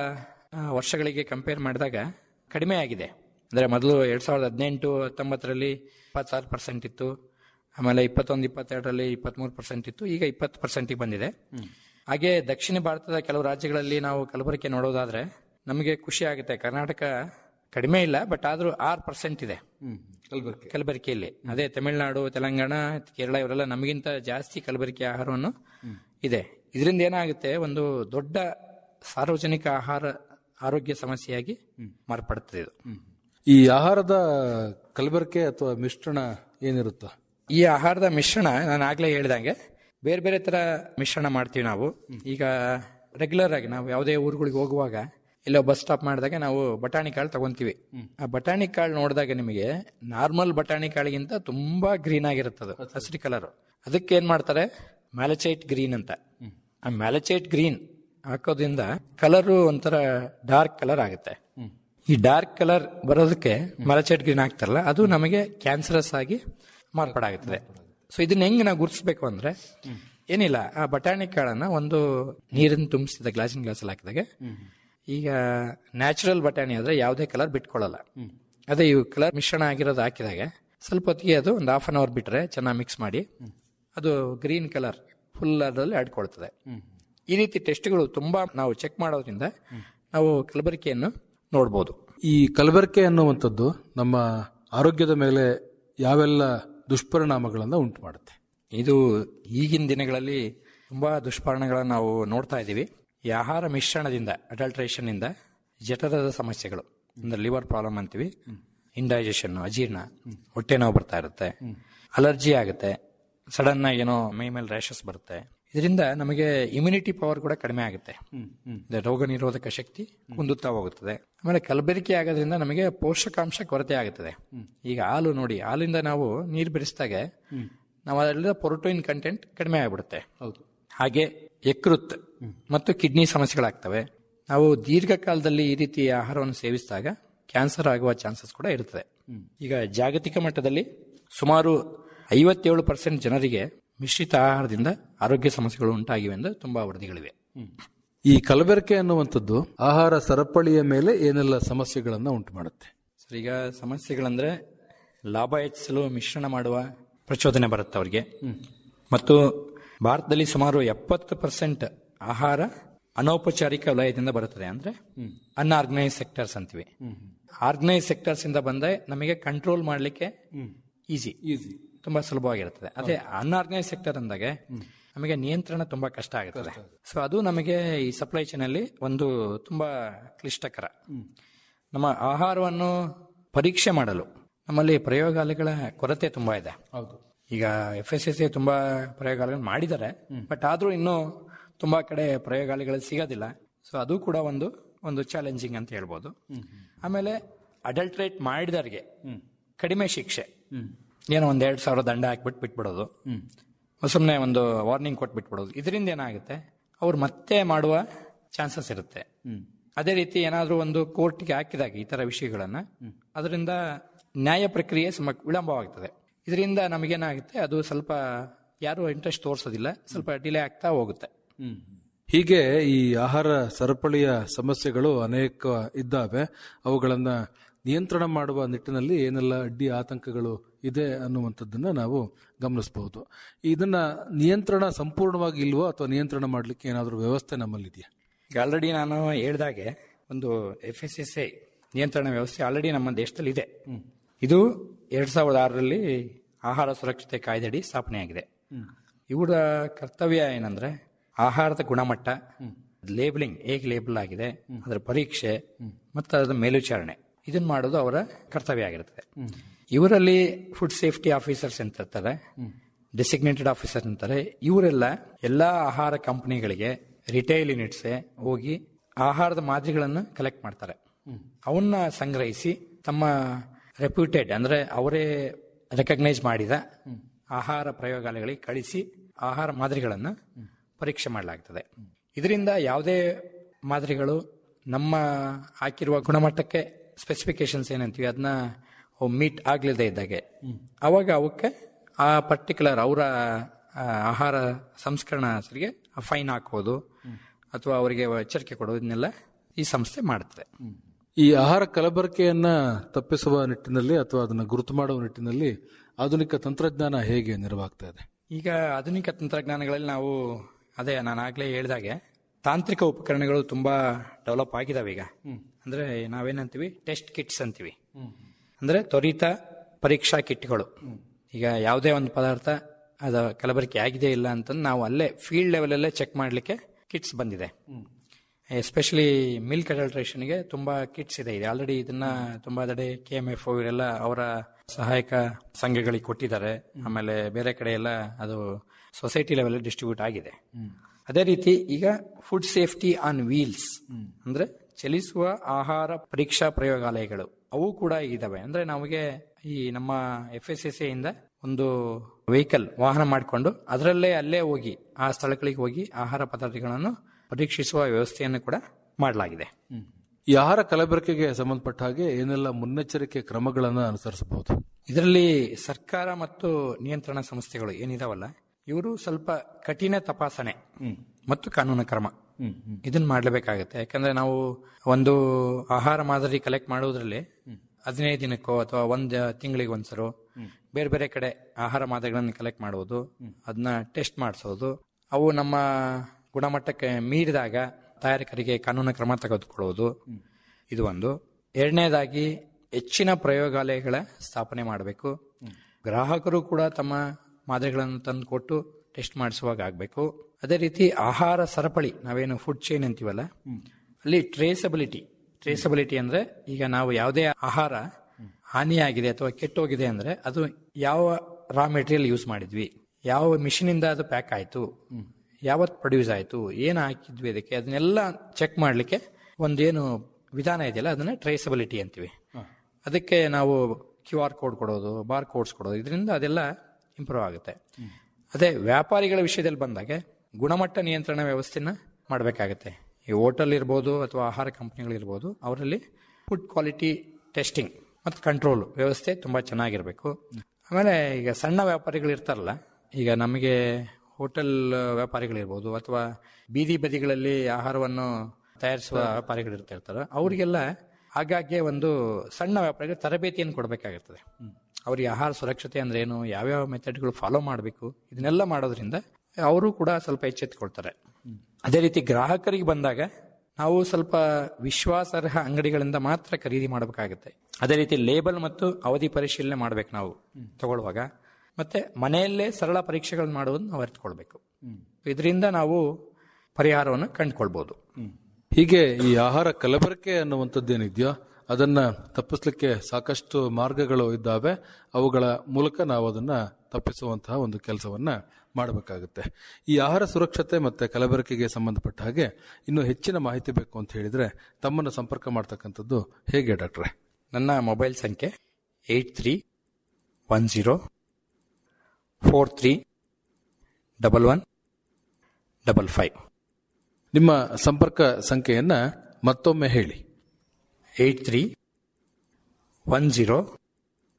ಆ, ವರ್ಷಗಳಿಗೆ ಕಂಪೇರ್ ಮಾಡಿದಾಗ ಕಡಿಮೆ ಆಗಿದೆ ಅಂದ್ರೆ ಮೊದಲು ಎರಡ್ ಸಾವಿರದ ಹದಿನೆಂಟು ಹತ್ತೊಂಬತ್ತರಲ್ಲಿ ಇಪ್ಪತ್ತಾರು ಪರ್ಸೆಂಟ್ ಇತ್ತು ಆಮೇಲೆ ಇಪ್ಪತ್ತೊಂದು ಇಪ್ಪತ್ತೆರಡರಲ್ಲಿ ಇಪ್ಪತ್ಮೂರು ಪರ್ಸೆಂಟ್ ಇತ್ತು ಈಗ ಇಪ್ಪತ್ತು ಪರ್ಸೆಂಟಿಗೆ ಬಂದಿದೆ ಹಾಗೆ ದಕ್ಷಿಣ ಭಾರತದ ಕೆಲವು ರಾಜ್ಯಗಳಲ್ಲಿ ನಾವು ಕಲಬೆರಕೆ ನೋಡೋದಾದ್ರೆ ನಮಗೆ ಖುಷಿ ಆಗುತ್ತೆ ಕರ್ನಾಟಕ ಕಡಿಮೆ ಇಲ್ಲ ಬಟ್ ಆದ್ರೂ ಆರು ಪರ್ಸೆಂಟ್ ಇದೆ ಕಲಬೆರಕೆ ಕಲಬೆರಕೆಯಲ್ಲಿ ಅದೇ ತಮಿಳುನಾಡು ತೆಲಂಗಾಣ ಕೇರಳ ಇವರೆಲ್ಲ ನಮಗಿಂತ ಜಾಸ್ತಿ ಕಲಬೆರಕೆ ಆಹಾರವನ್ನು ಇದೆ ಇದರಿಂದ ಏನಾಗುತ್ತೆ ಒಂದು ದೊಡ್ಡ ಸಾರ್ವಜನಿಕ ಆಹಾರ ಆರೋಗ್ಯ ಸಮಸ್ಯೆಯಾಗಿ ಮಾರ್ಪಡುತ್ತದೆ ಇದು ಈ ಆಹಾರದ ಕಲಬೆರಕೆ ಅಥವಾ ಮಿಶ್ರಣ ಏನಿರುತ್ತ ಈ ಆಹಾರದ ಮಿಶ್ರಣ ನಾನು ಆಗ್ಲೇ ಹೇಳಿದಂಗೆ ಬೇರೆ ಬೇರೆ ತರ ಮಿಶ್ರಣ ಮಾಡ್ತೀವಿ ನಾವು ಈಗ ರೆಗ್ಯುಲರ್ ಆಗಿ ನಾವು ಯಾವುದೇ ಊರುಗಳಿಗೆ ಹೋಗುವಾಗ ಎಲ್ಲೋ ಬಸ್ ಸ್ಟಾಪ್ ಮಾಡಿದಾಗ ನಾವು ಬಟಾಣಿ ಕಾಳು ತಗೊಂತೀವಿ ಆ ಬಟಾಣಿ ಕಾಳು ನೋಡಿದಾಗ ನಿಮಗೆ ನಾರ್ಮಲ್ ಬಟಾಣಿ ಕಾಳಿಗಿಂತ ತುಂಬಾ ಗ್ರೀನ್ ಆಗಿರುತ್ತದು ಹಸಿರು ಕಲರ್ ಅದಕ್ಕೆ ಏನ್ ಮಾಡ್ತಾರೆ ಮ್ಯಾಲಚೈಟ್ ಗ್ರೀನ್ ಅಂತ ಆ ಮ್ಯಾಲಚೈಟ್ ಗ್ರೀನ್ ಹಾಕೋದ್ರಿಂದ ಕಲರು ಒಂಥರ ಡಾರ್ಕ್ ಕಲರ್ ಆಗುತ್ತೆ ಈ ಡಾರ್ಕ್ ಕಲರ್ ಬರೋದಕ್ಕೆ ಮ್ಯಾಲಚೈಟ್ ಗ್ರೀನ್ ಹಾಕ್ತಾರಲ್ಲ ಅದು ನಮಗೆ ಕ್ಯಾನ್ಸರಸ್ ಆಗಿ ಮಾರ್ಪಾಡಾಗುತ್ತದೆ ಸೊ ಇದನ್ನ ಹೆಂಗ್ ನಾವು ಗುರುತಿಸ್ಬೇಕು ಅಂದ್ರೆ ಏನಿಲ್ಲ ಆ ಬಟಾಣಿ ಕಾಳನ್ನ ಒಂದು ನೀರನ್ನು ತುಂಬಿಸಿದ ಗ್ಲಾಸಿನ ಗ್ಲಾಸಲ್ಲಿ ಹಾಕಿದಾಗ ಈಗ ನ್ಯಾಚುರಲ್ ಬಟಾಣಿ ಆದ್ರೆ ಯಾವುದೇ ಕಲರ್ ಬಿಟ್ಕೊಳ್ಳಲ್ಲ ಅದೇ ಇವು ಕಲರ್ ಮಿಶ್ರಣ ಆಗಿರೋದು ಹಾಕಿದಾಗ ಸ್ವಲ್ಪ ಹೊತ್ತಿಗೆ ಅದು ಒಂದು ಹಾಫ್ ಅನ್ ಅವರ್ ಬಿಟ್ರೆ ಚೆನ್ನಾಗಿ ಮಿಕ್ಸ್ ಮಾಡಿ ಅದು ಗ್ರೀನ್ ಕಲರ್ ಫುಲ್ ಅದರಲ್ಲಿ ಆಡ್ಕೊಳ್ತದೆ ಈ ರೀತಿ ಟೆಸ್ಟ್ಗಳು ತುಂಬಾ ನಾವು ಚೆಕ್ ಮಾಡೋದ್ರಿಂದ ನಾವು ಕಲಬೆರಕೆಯನ್ನು ನೋಡ್ಬೋದು ಈ ಕಲಬೆರಕೆ ಅನ್ನುವಂಥದ್ದು ನಮ್ಮ ಆರೋಗ್ಯದ ಮೇಲೆ ಯಾವೆಲ್ಲ ದುಷ್ಪರಿಣಾಮಗಳನ್ನ ಉಂಟು ಮಾಡುತ್ತೆ ಇದು ಈಗಿನ ದಿನಗಳಲ್ಲಿ ತುಂಬಾ ದುಷ್ಪರಿಣಗಳನ್ನು ನಾವು ನೋಡ್ತಾ ಇದ್ದೀವಿ ಈ ಆಹಾರ ಮಿಶ್ರಣದಿಂದ ಅಡಲ್ಟ್ರೇಷನ್ ಇಂದ ಜಠರದ ಸಮಸ್ಯೆಗಳು ಅಂದ್ರೆ ಲಿವರ್ ಪ್ರಾಬ್ಲಮ್ ಅಂತೀವಿ ಇಂಡೈಜೆಷನ್ ಅಜೀರ್ಣ ಹೊಟ್ಟೆ ನೋವು ಬರ್ತಾ ಇರುತ್ತೆ ಅಲರ್ಜಿ ಆಗುತ್ತೆ ಸಡನ್ ಆಗಿ ಏನೋ ಮೈ ಮೇಲೆ ರ್ಯಾಷಸ್ ಬರುತ್ತೆ ಇದರಿಂದ ನಮಗೆ ಇಮ್ಯುನಿಟಿ ಪವರ್ ಕೂಡ ಕಡಿಮೆ ಆಗುತ್ತೆ ಅಂದ್ರೆ ರೋಗ ನಿರೋಧಕ ಶಕ್ತಿ ಕುಂದುತ್ತಾ ಹೋಗುತ್ತದೆ ಆಮೇಲೆ ಕಲಬೆರಕೆ ಆಗೋದ್ರಿಂದ ನಮಗೆ ಪೋಷಕಾಂಶ ಕೊರತೆ ಆಗುತ್ತದೆ ಈಗ ಹಾಲು ನೋಡಿ ಹಾಲಿಂದ ನಾವು ನೀರು ಬೆರೆಸಿದಾಗ ನಾವು ಅದರಿಂದ ಪ್ರೋಟೀನ್ ಕಂಟೆಂಟ್ ಕಡಿಮೆ ಆಗ್ಬಿಡುತ್ತೆ ಹೌದು ಹಾಗೆ ಯಕೃತ್ ಮತ್ತು ಕಿಡ್ನಿ ಸಮಸ್ಯೆಗಳಾಗ್ತವೆ ನಾವು ದೀರ್ಘಕಾಲದಲ್ಲಿ ಈ ರೀತಿ ಆಹಾರವನ್ನು ಸೇವಿಸಿದಾಗ ಕ್ಯಾನ್ಸರ್ ಆಗುವ ಚಾನ್ಸಸ್ ಕೂಡ ಇರುತ್ತದೆ ಈಗ ಜಾಗತಿಕ ಮಟ್ಟದಲ್ಲಿ ಸುಮಾರು ಐವತ್ತೇಳು ಪರ್ಸೆಂಟ್ ಜನರಿಗೆ ಮಿಶ್ರಿತ ಆಹಾರದಿಂದ ಆರೋಗ್ಯ ಸಮಸ್ಯೆಗಳು ಉಂಟಾಗಿವೆ ಎಂದು ತುಂಬಾ ವರದಿಗಳಿವೆ ಈ ಕಲಬೆರಕೆ ಅನ್ನುವಂಥದ್ದು ಆಹಾರ ಸರಪಳಿಯ ಮೇಲೆ ಏನೆಲ್ಲ ಸಮಸ್ಯೆಗಳನ್ನ ಉಂಟು ಮಾಡುತ್ತೆ ಸರ್ ಈಗ ಸಮಸ್ಯೆಗಳಂದ್ರೆ ಲಾಭ ಹೆಚ್ಚಿಸಲು ಮಿಶ್ರಣ ಮಾಡುವ ಪ್ರಚೋದನೆ ಬರುತ್ತೆ ಅವರಿಗೆ ಮತ್ತು ಭಾರತದಲ್ಲಿ ಸುಮಾರು ಎಪ್ಪತ್ತು ಪರ್ಸೆಂಟ್ ಆಹಾರ ಅನೌಪಚಾರಿಕ ವಲಯದಿಂದ ಬರುತ್ತದೆ ಅಂದ್ರೆ ಅನ್ಆರ್ಗನೈಸ್ ಸೆಕ್ಟರ್ಸ್ ಅಂತೀವಿ ಆರ್ಗನೈಸ್ ಸೆಕ್ಟರ್ಸ್ ಇಂದ ಬಂದ್ರೆ ನಮಗೆ ಕಂಟ್ರೋಲ್ ಮಾಡಲಿಕ್ಕೆ ಈಸಿ ಈಸಿ ತುಂಬಾ ಸುಲಭವಾಗಿರುತ್ತದೆ ಅದೇ ಅನ್ಆರ್ಗನೈಸ್ ಸೆಕ್ಟರ್ ಅಂದಾಗ ನಮಗೆ ನಿಯಂತ್ರಣ ತುಂಬಾ ಕಷ್ಟ ಆಗುತ್ತದೆ ಸೊ ಅದು ನಮಗೆ ಈ ಸಪ್ಲೈ ಚೈನ್ ಅಲ್ಲಿ ಒಂದು ತುಂಬಾ ಕ್ಲಿಷ್ಟಕರ ನಮ್ಮ ಆಹಾರವನ್ನು ಪರೀಕ್ಷೆ ಮಾಡಲು ನಮ್ಮಲ್ಲಿ ಪ್ರಯೋಗಾಲಯಗಳ ಕೊರತೆ ತುಂಬಾ ಇದೆ ಹೌದು ಈಗ ಎಫ್ ಎಸ್ ಎಸ್ ಎ ತುಂಬಾ ಪ್ರಯೋಗಾಲಯಗಳು ಮಾಡಿದ್ದಾರೆ ಬಟ್ ಆದ್ರೂ ಇನ್ನೂ ತುಂಬಾ ಕಡೆ ಪ್ರಯೋಗಾಲಯಗಳು ಸಿಗೋದಿಲ್ಲ ಸೊ ಅದು ಕೂಡ ಒಂದು ಒಂದು ಚಾಲೆಂಜಿಂಗ್ ಅಂತ ಹೇಳ್ಬೋದು ಆಮೇಲೆ ಅಡಲ್ಟ್ರೇಟ್ ಮಾಡಿದವರಿಗೆ ಕಡಿಮೆ ಶಿಕ್ಷೆ ಏನೋ ಒಂದ್ ಎರಡ್ ಸಾವಿರ ದಂಡ ಹಾಕ್ಬಿಟ್ಟು ಬಿಟ್ಬಿಡೋದು ಸುಮ್ಮನೆ ಒಂದು ವಾರ್ನಿಂಗ್ ಕೊಟ್ಟು ಬಿಟ್ಬಿಡೋದು ಇದರಿಂದ ಏನಾಗುತ್ತೆ ಅವ್ರು ಮತ್ತೆ ಮಾಡುವ ಚಾನ್ಸಸ್ ಇರುತ್ತೆ ಅದೇ ರೀತಿ ಏನಾದ್ರೂ ಒಂದು ಕೋರ್ಟ್ಗೆ ಹಾಕಿದಾಗ ಈ ತರ ವಿಷಯಗಳನ್ನ ಅದರಿಂದ ನ್ಯಾಯ ಪ್ರಕ್ರಿಯೆ ಸಮ ವಿಳಂಬವಾಗ್ತದೆ ಇದರಿಂದ ನಮಗೇನಾಗುತ್ತೆ ಅದು ಸ್ವಲ್ಪ ಯಾರು ಇಂಟ್ರೆಸ್ಟ್ ತೋರಿಸೋದಿಲ್ಲ ಸ್ವಲ್ಪ ಡಿಲೇ ಆಗ್ತಾ ಹೋಗುತ್ತೆ ಹೀಗೆ ಈ ಆಹಾರ ಸರಪಳಿಯ ಸಮಸ್ಯೆಗಳು ಅನೇಕ ಇದ್ದಾವೆ ಅವುಗಳನ್ನ ನಿಯಂತ್ರಣ ಮಾಡುವ ನಿಟ್ಟಿನಲ್ಲಿ ಏನೆಲ್ಲ ಅಡ್ಡಿ ಆತಂಕಗಳು ಇದೆ ಅನ್ನುವಂಥದ್ದನ್ನ ನಾವು ಗಮನಿಸಬಹುದು ಇದನ್ನ ನಿಯಂತ್ರಣ ಸಂಪೂರ್ಣವಾಗಿ ಇಲ್ವೋ ಅಥವಾ ನಿಯಂತ್ರಣ ಮಾಡಲಿಕ್ಕೆ ಏನಾದರೂ ವ್ಯವಸ್ಥೆ ನಮ್ಮಲ್ಲಿದೆಯಾ ಈಗ ಆಲ್ರೆಡಿ ನಾನು ಹೇಳ್ದಾಗೆ ಒಂದು ಎಫ್ ಎಸ್ ಎಸ್ ಐ ನಿಯಂತ್ರಣ ವ್ಯವಸ್ಥೆ ಆಲ್ರೆಡಿ ನಮ್ಮ ದೇಶದಲ್ಲಿ ಇದೆ ಇದು ಎರಡ್ ಸಾವಿರದ ಆರರಲ್ಲಿ ಆಹಾರ ಸುರಕ್ಷತೆ ಕಾಯ್ದೆಯಡಿ ಸ್ಥಾಪನೆಯಾಗಿದೆ ಇವರ ಕರ್ತವ್ಯ ಏನಂದ್ರೆ ಆಹಾರದ ಗುಣಮಟ್ಟ ಲೇಬಲಿಂಗ್ ಹೇಗೆ ಲೇಬಲ್ ಆಗಿದೆ ಅದರ ಪರೀಕ್ಷೆ ಮತ್ತು ಅದರ ಮೇಲ್ವಿಚಾರಣೆ ಇದನ್ನ ಮಾಡೋದು ಅವರ ಕರ್ತವ್ಯ ಆಗಿರುತ್ತದೆ ಇವರಲ್ಲಿ ಫುಡ್ ಸೇಫ್ಟಿ ಆಫೀಸರ್ಸ್ ಅಂತ ಇರ್ತಾರೆ ಡೆಸಿಗ್ನೇಟೆಡ್ ಆಫೀಸರ್ ಅಂತಾರೆ ಇವರೆಲ್ಲ ಎಲ್ಲಾ ಆಹಾರ ಕಂಪನಿಗಳಿಗೆ ರಿಟೈಲ್ ಯೂನಿಟ್ಸ್ ಹೋಗಿ ಆಹಾರದ ಮಾದರಿಗಳನ್ನು ಕಲೆಕ್ಟ್ ಮಾಡ್ತಾರೆ ಅವನ್ನ ಸಂಗ್ರಹಿಸಿ ತಮ್ಮ ರೆಪ್ಯೂಟೆಡ್ ಅಂದ್ರೆ ಅವರೇ ರೆಕಗ್ನೈಸ್ ಮಾಡಿದ ಆಹಾರ ಪ್ರಯೋಗಾಲಯಗಳಿಗೆ ಕಳಿಸಿ ಆಹಾರ ಮಾದರಿಗಳನ್ನು ಪರೀಕ್ಷೆ ಮಾಡಲಾಗ್ತದೆ ಇದರಿಂದ ಯಾವುದೇ ಮಾದರಿಗಳು ನಮ್ಮ ಹಾಕಿರುವ ಗುಣಮಟ್ಟಕ್ಕೆ ಸ್ಪೆಸಿಫಿಕೇಶನ್ಸ್ ಏನಂತೀವಿ ಅದನ್ನ ಮೀಟ್ ಆಗ್ಲಿದೆ ಇದ್ದಾಗೆ ಅವಾಗ ಅವಕ್ಕೆ ಆ ಪರ್ಟಿಕ್ಯುಲರ್ ಅವರ ಆಹಾರ ಸಂಸ್ಕರಣರಿಗೆ ಫೈನ್ ಹಾಕೋದು ಅಥವಾ ಅವರಿಗೆ ಎಚ್ಚರಿಕೆ ಕೊಡೋದು ಇದನ್ನೆಲ್ಲ ಈ ಸಂಸ್ಥೆ ಮಾಡುತ್ತದೆ ಈ ಆಹಾರ ಕಲಬೆರಕೆಯನ್ನ ತಪ್ಪಿಸುವ ನಿಟ್ಟಿನಲ್ಲಿ ಅಥವಾ ಅದನ್ನ ಗುರುತು ಮಾಡುವ ನಿಟ್ಟಿನಲ್ಲಿ ಆಧುನಿಕ ತಂತ್ರಜ್ಞಾನ ಹೇಗೆ ನೆರವಾಗ್ತಾ ಇದೆ ಈಗ ಆಧುನಿಕ ತಂತ್ರಜ್ಞಾನಗಳಲ್ಲಿ ನಾವು ಅದೇ ನಾನು ಆಗ್ಲೇ ಹೇಳ್ದಾಗೆ ತಾಂತ್ರಿಕ ಉಪಕರಣಗಳು ತುಂಬಾ ಡೆವಲಪ್ ಆಗಿದಾವೆ ಈಗ ಅಂದ್ರೆ ನಾವೇನಂತೀವಿ ಟೆಸ್ಟ್ ಕಿಟ್ಸ್ ಅಂತೀವಿ ಅಂದ್ರೆ ತ್ವರಿತ ಪರೀಕ್ಷಾ ಕಿಟ್ಗಳು ಈಗ ಯಾವುದೇ ಒಂದು ಪದಾರ್ಥ ಅದ ಕಲಬೆರಕೆ ಆಗಿದೆ ಇಲ್ಲ ಅಂತ ನಾವು ಅಲ್ಲೇ ಫೀಲ್ಡ್ ಲೆವೆಲ್ ಅಲ್ಲೇ ಚೆಕ್ ಮಾಡಲಿಕ್ಕೆ ಕಿಟ್ಸ್ ಬಂದಿದೆ ಎಸ್ಪೆಷಲಿ ಮಿಲ್ಕ್ ಅಡಲ್ಟ್ರೇಷನ್ಗೆ ತುಂಬಾ ಕಿಟ್ಸ್ ಇದೆ ಇದೆ ಆಲ್ರೆಡಿ ಇದನ್ನ ತುಂಬಾ ಕಡೆ ಕೆ ಎಂ ಎಫ್ ಇವರೆಲ್ಲ ಅವರ ಸಹಾಯಕ ಸಂಘಗಳಿಗೆ ಕೊಟ್ಟಿದ್ದಾರೆ ಆಮೇಲೆ ಬೇರೆ ಕಡೆ ಎಲ್ಲ ಅದು ಸೊಸೈಟಿ ಲೆವೆಲ್ ಡಿಸ್ಟ್ರಿಬ್ಯೂಟ್ ಆಗಿದೆ ಅದೇ ರೀತಿ ಈಗ ಫುಡ್ ಸೇಫ್ಟಿ ಆನ್ ವೀಲ್ಸ್ ಅಂದ್ರೆ ಚಲಿಸುವ ಆಹಾರ ಪರೀಕ್ಷಾ ಪ್ರಯೋಗಾಲಯಗಳು ಅವು ಕೂಡ ಇದಾವೆ ಅಂದ್ರೆ ನಮಗೆ ಈ ನಮ್ಮ ಎಫ್ ಎಸ್ ಎಸ್ ಇಂದ ಒಂದು ವೆಹಿಕಲ್ ವಾಹನ ಮಾಡಿಕೊಂಡು ಅದರಲ್ಲೇ ಅಲ್ಲೇ ಹೋಗಿ ಆ ಸ್ಥಳಗಳಿಗೆ ಹೋಗಿ ಆಹಾರ ಪದಾರ್ಥಗಳನ್ನು ಪರೀಕ್ಷಿಸುವ ವ್ಯವಸ್ಥೆಯನ್ನು ಕೂಡ ಮಾಡಲಾಗಿದೆ ಈ ಆಹಾರ ಕಲಬೆರಕೆಗೆ ಸಂಬಂಧಪಟ್ಟ ಹಾಗೆ ಏನೆಲ್ಲ ಮುನ್ನೆಚ್ಚರಿಕೆ ಕ್ರಮಗಳನ್ನ ಅನುಸರಿಸಬಹುದು ಇದರಲ್ಲಿ ಸರ್ಕಾರ ಮತ್ತು ನಿಯಂತ್ರಣ ಸಂಸ್ಥೆಗಳು ಏನಿದಾವಲ್ಲ ಇವರು ಸ್ವಲ್ಪ ಕಠಿಣ ತಪಾಸಣೆ ಮತ್ತು ಕಾನೂನು ಕ್ರಮ ಇದನ್ನ ಮಾಡಲೇಬೇಕಾಗುತ್ತೆ ಯಾಕಂದ್ರೆ ನಾವು ಒಂದು ಆಹಾರ ಮಾದರಿ ಕಲೆಕ್ಟ್ ಮಾಡೋದ್ರಲ್ಲಿ ಹದಿನೈದು ದಿನಕ್ಕೋ ಅಥವಾ ಒಂದ್ ತಿಂಗಳಿಗೆ ಒಂದ್ಸರೋ ಬೇರೆ ಬೇರೆ ಕಡೆ ಆಹಾರ ಮಾದರಿಗಳನ್ನು ಕಲೆಕ್ಟ್ ಮಾಡುವುದು ಅದನ್ನ ಟೆಸ್ಟ್ ಮಾಡಿಸೋದು ಅವು ನಮ್ಮ ಗುಣಮಟ್ಟಕ್ಕೆ ಮೀರಿದಾಗ ತಯಾರಕರಿಗೆ ಕಾನೂನು ಕ್ರಮ ತೆಗೆದುಕೊಳ್ಳುವುದು ಇದು ಒಂದು ಎರಡನೇದಾಗಿ ಹೆಚ್ಚಿನ ಪ್ರಯೋಗಾಲಯಗಳ ಸ್ಥಾಪನೆ ಮಾಡಬೇಕು ಗ್ರಾಹಕರು ಕೂಡ ತಮ್ಮ ಮಾದರಿಗಳನ್ನು ತಂದು ಕೊಟ್ಟು ಟೆಸ್ಟ್ ಮಾಡಿಸುವಾಗ ಆಗಬೇಕು ಅದೇ ರೀತಿ ಆಹಾರ ಸರಪಳಿ ನಾವೇನು ಫುಡ್ ಚೈನ್ ಅಂತೀವಲ್ಲ ಅಲ್ಲಿ ಟ್ರೇಸಬಿಲಿಟಿ ಟ್ರೇಸಬಿಲಿಟಿ ಅಂದ್ರೆ ಈಗ ನಾವು ಯಾವುದೇ ಆಹಾರ ಹಾನಿಯಾಗಿದೆ ಅಥವಾ ಕೆಟ್ಟೋಗಿದೆ ಅಂದ್ರೆ ಅದು ಯಾವ ರಾ ಮೆಟೀರಿಯಲ್ ಯೂಸ್ ಮಾಡಿದ್ವಿ ಯಾವ ಮಿಷಿನ್ ಇಂದ ಅದು ಪ್ಯಾಕ್ ಆಯ್ತು ಯಾವತ್ ಪ್ರೊಡ್ಯೂಸ್ ಆಯ್ತು ಏನು ಹಾಕಿದ್ವಿ ಅದಕ್ಕೆ ಅದನ್ನೆಲ್ಲ ಚೆಕ್ ಮಾಡಲಿಕ್ಕೆ ಒಂದೇನು ವಿಧಾನ ಇದೆಯಲ್ಲ ಅದನ್ನ ಟ್ರೇಸಬಿಲಿಟಿ ಅಂತೀವಿ ಅದಕ್ಕೆ ನಾವು ಕ್ಯೂ ಆರ್ ಕೋಡ್ ಕೊಡೋದು ಬಾರ್ ಕೋಡ್ಸ್ ಕೊಡೋದು ಇದರಿಂದ ಅದೆಲ್ಲ ಇಂಪ್ರೂವ್ ಆಗುತ್ತೆ ಅದೇ ವ್ಯಾಪಾರಿಗಳ ವಿಷಯದಲ್ಲಿ ಬಂದಾಗ ಗುಣಮಟ್ಟ ನಿಯಂತ್ರಣ ವ್ಯವಸ್ಥೆನ ಮಾಡಬೇಕಾಗತ್ತೆ ಈ ಹೋಟೆಲ್ ಇರ್ಬೋದು ಅಥವಾ ಆಹಾರ ಕಂಪನಿಗಳಿರ್ಬೋದು ಅವರಲ್ಲಿ ಫುಡ್ ಕ್ವಾಲಿಟಿ ಟೆಸ್ಟಿಂಗ್ ಮತ್ತು ಕಂಟ್ರೋಲ್ ವ್ಯವಸ್ಥೆ ತುಂಬ ಚೆನ್ನಾಗಿರಬೇಕು ಆಮೇಲೆ ಈಗ ಸಣ್ಣ ವ್ಯಾಪಾರಿಗಳು ಇರ್ತಾರಲ್ಲ ಈಗ ನಮಗೆ ಹೋಟೆಲ್ ವ್ಯಾಪಾರಿಗಳಿರ್ಬೋದು ಅಥವಾ ಬೀದಿ ಬದಿಗಳಲ್ಲಿ ಆಹಾರವನ್ನು ತಯಾರಿಸುವ ವ್ಯಾಪಾರಿಗಳು ಇರ್ತಾ ಇರ್ತಾರೆ ಅವರಿಗೆಲ್ಲ ಆಗಾಗ್ಗೆ ಒಂದು ಸಣ್ಣ ವ್ಯಾಪಾರಿಗೆ ತರಬೇತಿಯನ್ನು ಕೊಡಬೇಕಾಗಿರ್ತದೆ ಅವರಿಗೆ ಆಹಾರ ಸುರಕ್ಷತೆ ಅಂದ್ರೆ ಏನು ಯಾವ್ಯಾವ ಮೆಥಡ್ಗಳು ಫಾಲೋ ಮಾಡಬೇಕು ಇದನ್ನೆಲ್ಲ ಮಾಡೋದ್ರಿಂದ ಅವರು ಕೂಡ ಸ್ವಲ್ಪ ಎಚ್ಚೆತ್ತುಕೊಳ್ತಾರೆ ಅದೇ ರೀತಿ ಗ್ರಾಹಕರಿಗೆ ಬಂದಾಗ ನಾವು ಸ್ವಲ್ಪ ವಿಶ್ವಾಸಾರ್ಹ ಅಂಗಡಿಗಳಿಂದ ಮಾತ್ರ ಖರೀದಿ ಮಾಡಬೇಕಾಗುತ್ತೆ ಅದೇ ರೀತಿ ಲೇಬಲ್ ಮತ್ತು ಅವಧಿ ಪರಿಶೀಲನೆ ಮಾಡ್ಬೇಕು ನಾವು ತಗೊಳ್ಳುವಾಗ ಮತ್ತೆ ಮನೆಯಲ್ಲೇ ಸರಳ ಪರೀಕ್ಷೆಗಳನ್ನು ಮಾಡುವುದನ್ನು ನಾವು ಅರಿತುಕೊಳ್ಬೇಕು ಇದರಿಂದ ನಾವು ಪರಿಹಾರವನ್ನು ಕಂಡುಕೊಳ್ಬಹುದು ಹೀಗೆ ಈ ಆಹಾರ ಕಲಬೆರಕೆ ಅನ್ನುವಂಥದ್ದೇನಿದೆಯೋ ಅದನ್ನ ತಪ್ಪಿಸ್ಲಿಕ್ಕೆ ಸಾಕಷ್ಟು ಮಾರ್ಗಗಳು ಇದ್ದಾವೆ ಅವುಗಳ ಮೂಲಕ ನಾವು ಅದನ್ನ ತಪ್ಪಿಸುವಂತಹ ಒಂದು ಕೆಲಸವನ್ನ ಮಾಡಬೇಕಾಗುತ್ತೆ ಈ ಆಹಾರ ಸುರಕ್ಷತೆ ಮತ್ತೆ ಕಲಬೆರಕೆಗೆ ಸಂಬಂಧಪಟ್ಟ ಹಾಗೆ ಇನ್ನು ಹೆಚ್ಚಿನ ಮಾಹಿತಿ ಬೇಕು ಅಂತ ಹೇಳಿದ್ರೆ ತಮ್ಮನ್ನು ಸಂಪರ್ಕ ಮಾಡ್ತಕ್ಕಂಥದ್ದು ಹೇಗೆ ಡಾಕ್ಟ್ರೆ ನನ್ನ ಮೊಬೈಲ್ ಸಂಖ್ಯೆ eight three one zero four three double one double five ನಿಮ್ಮ ಸಂಪರ್ಕ ಸಂಖ್ಯೆಯನ್ನ ಮತ್ತೊಮ್ಮೆ ಹೇಳಿ eight three one zero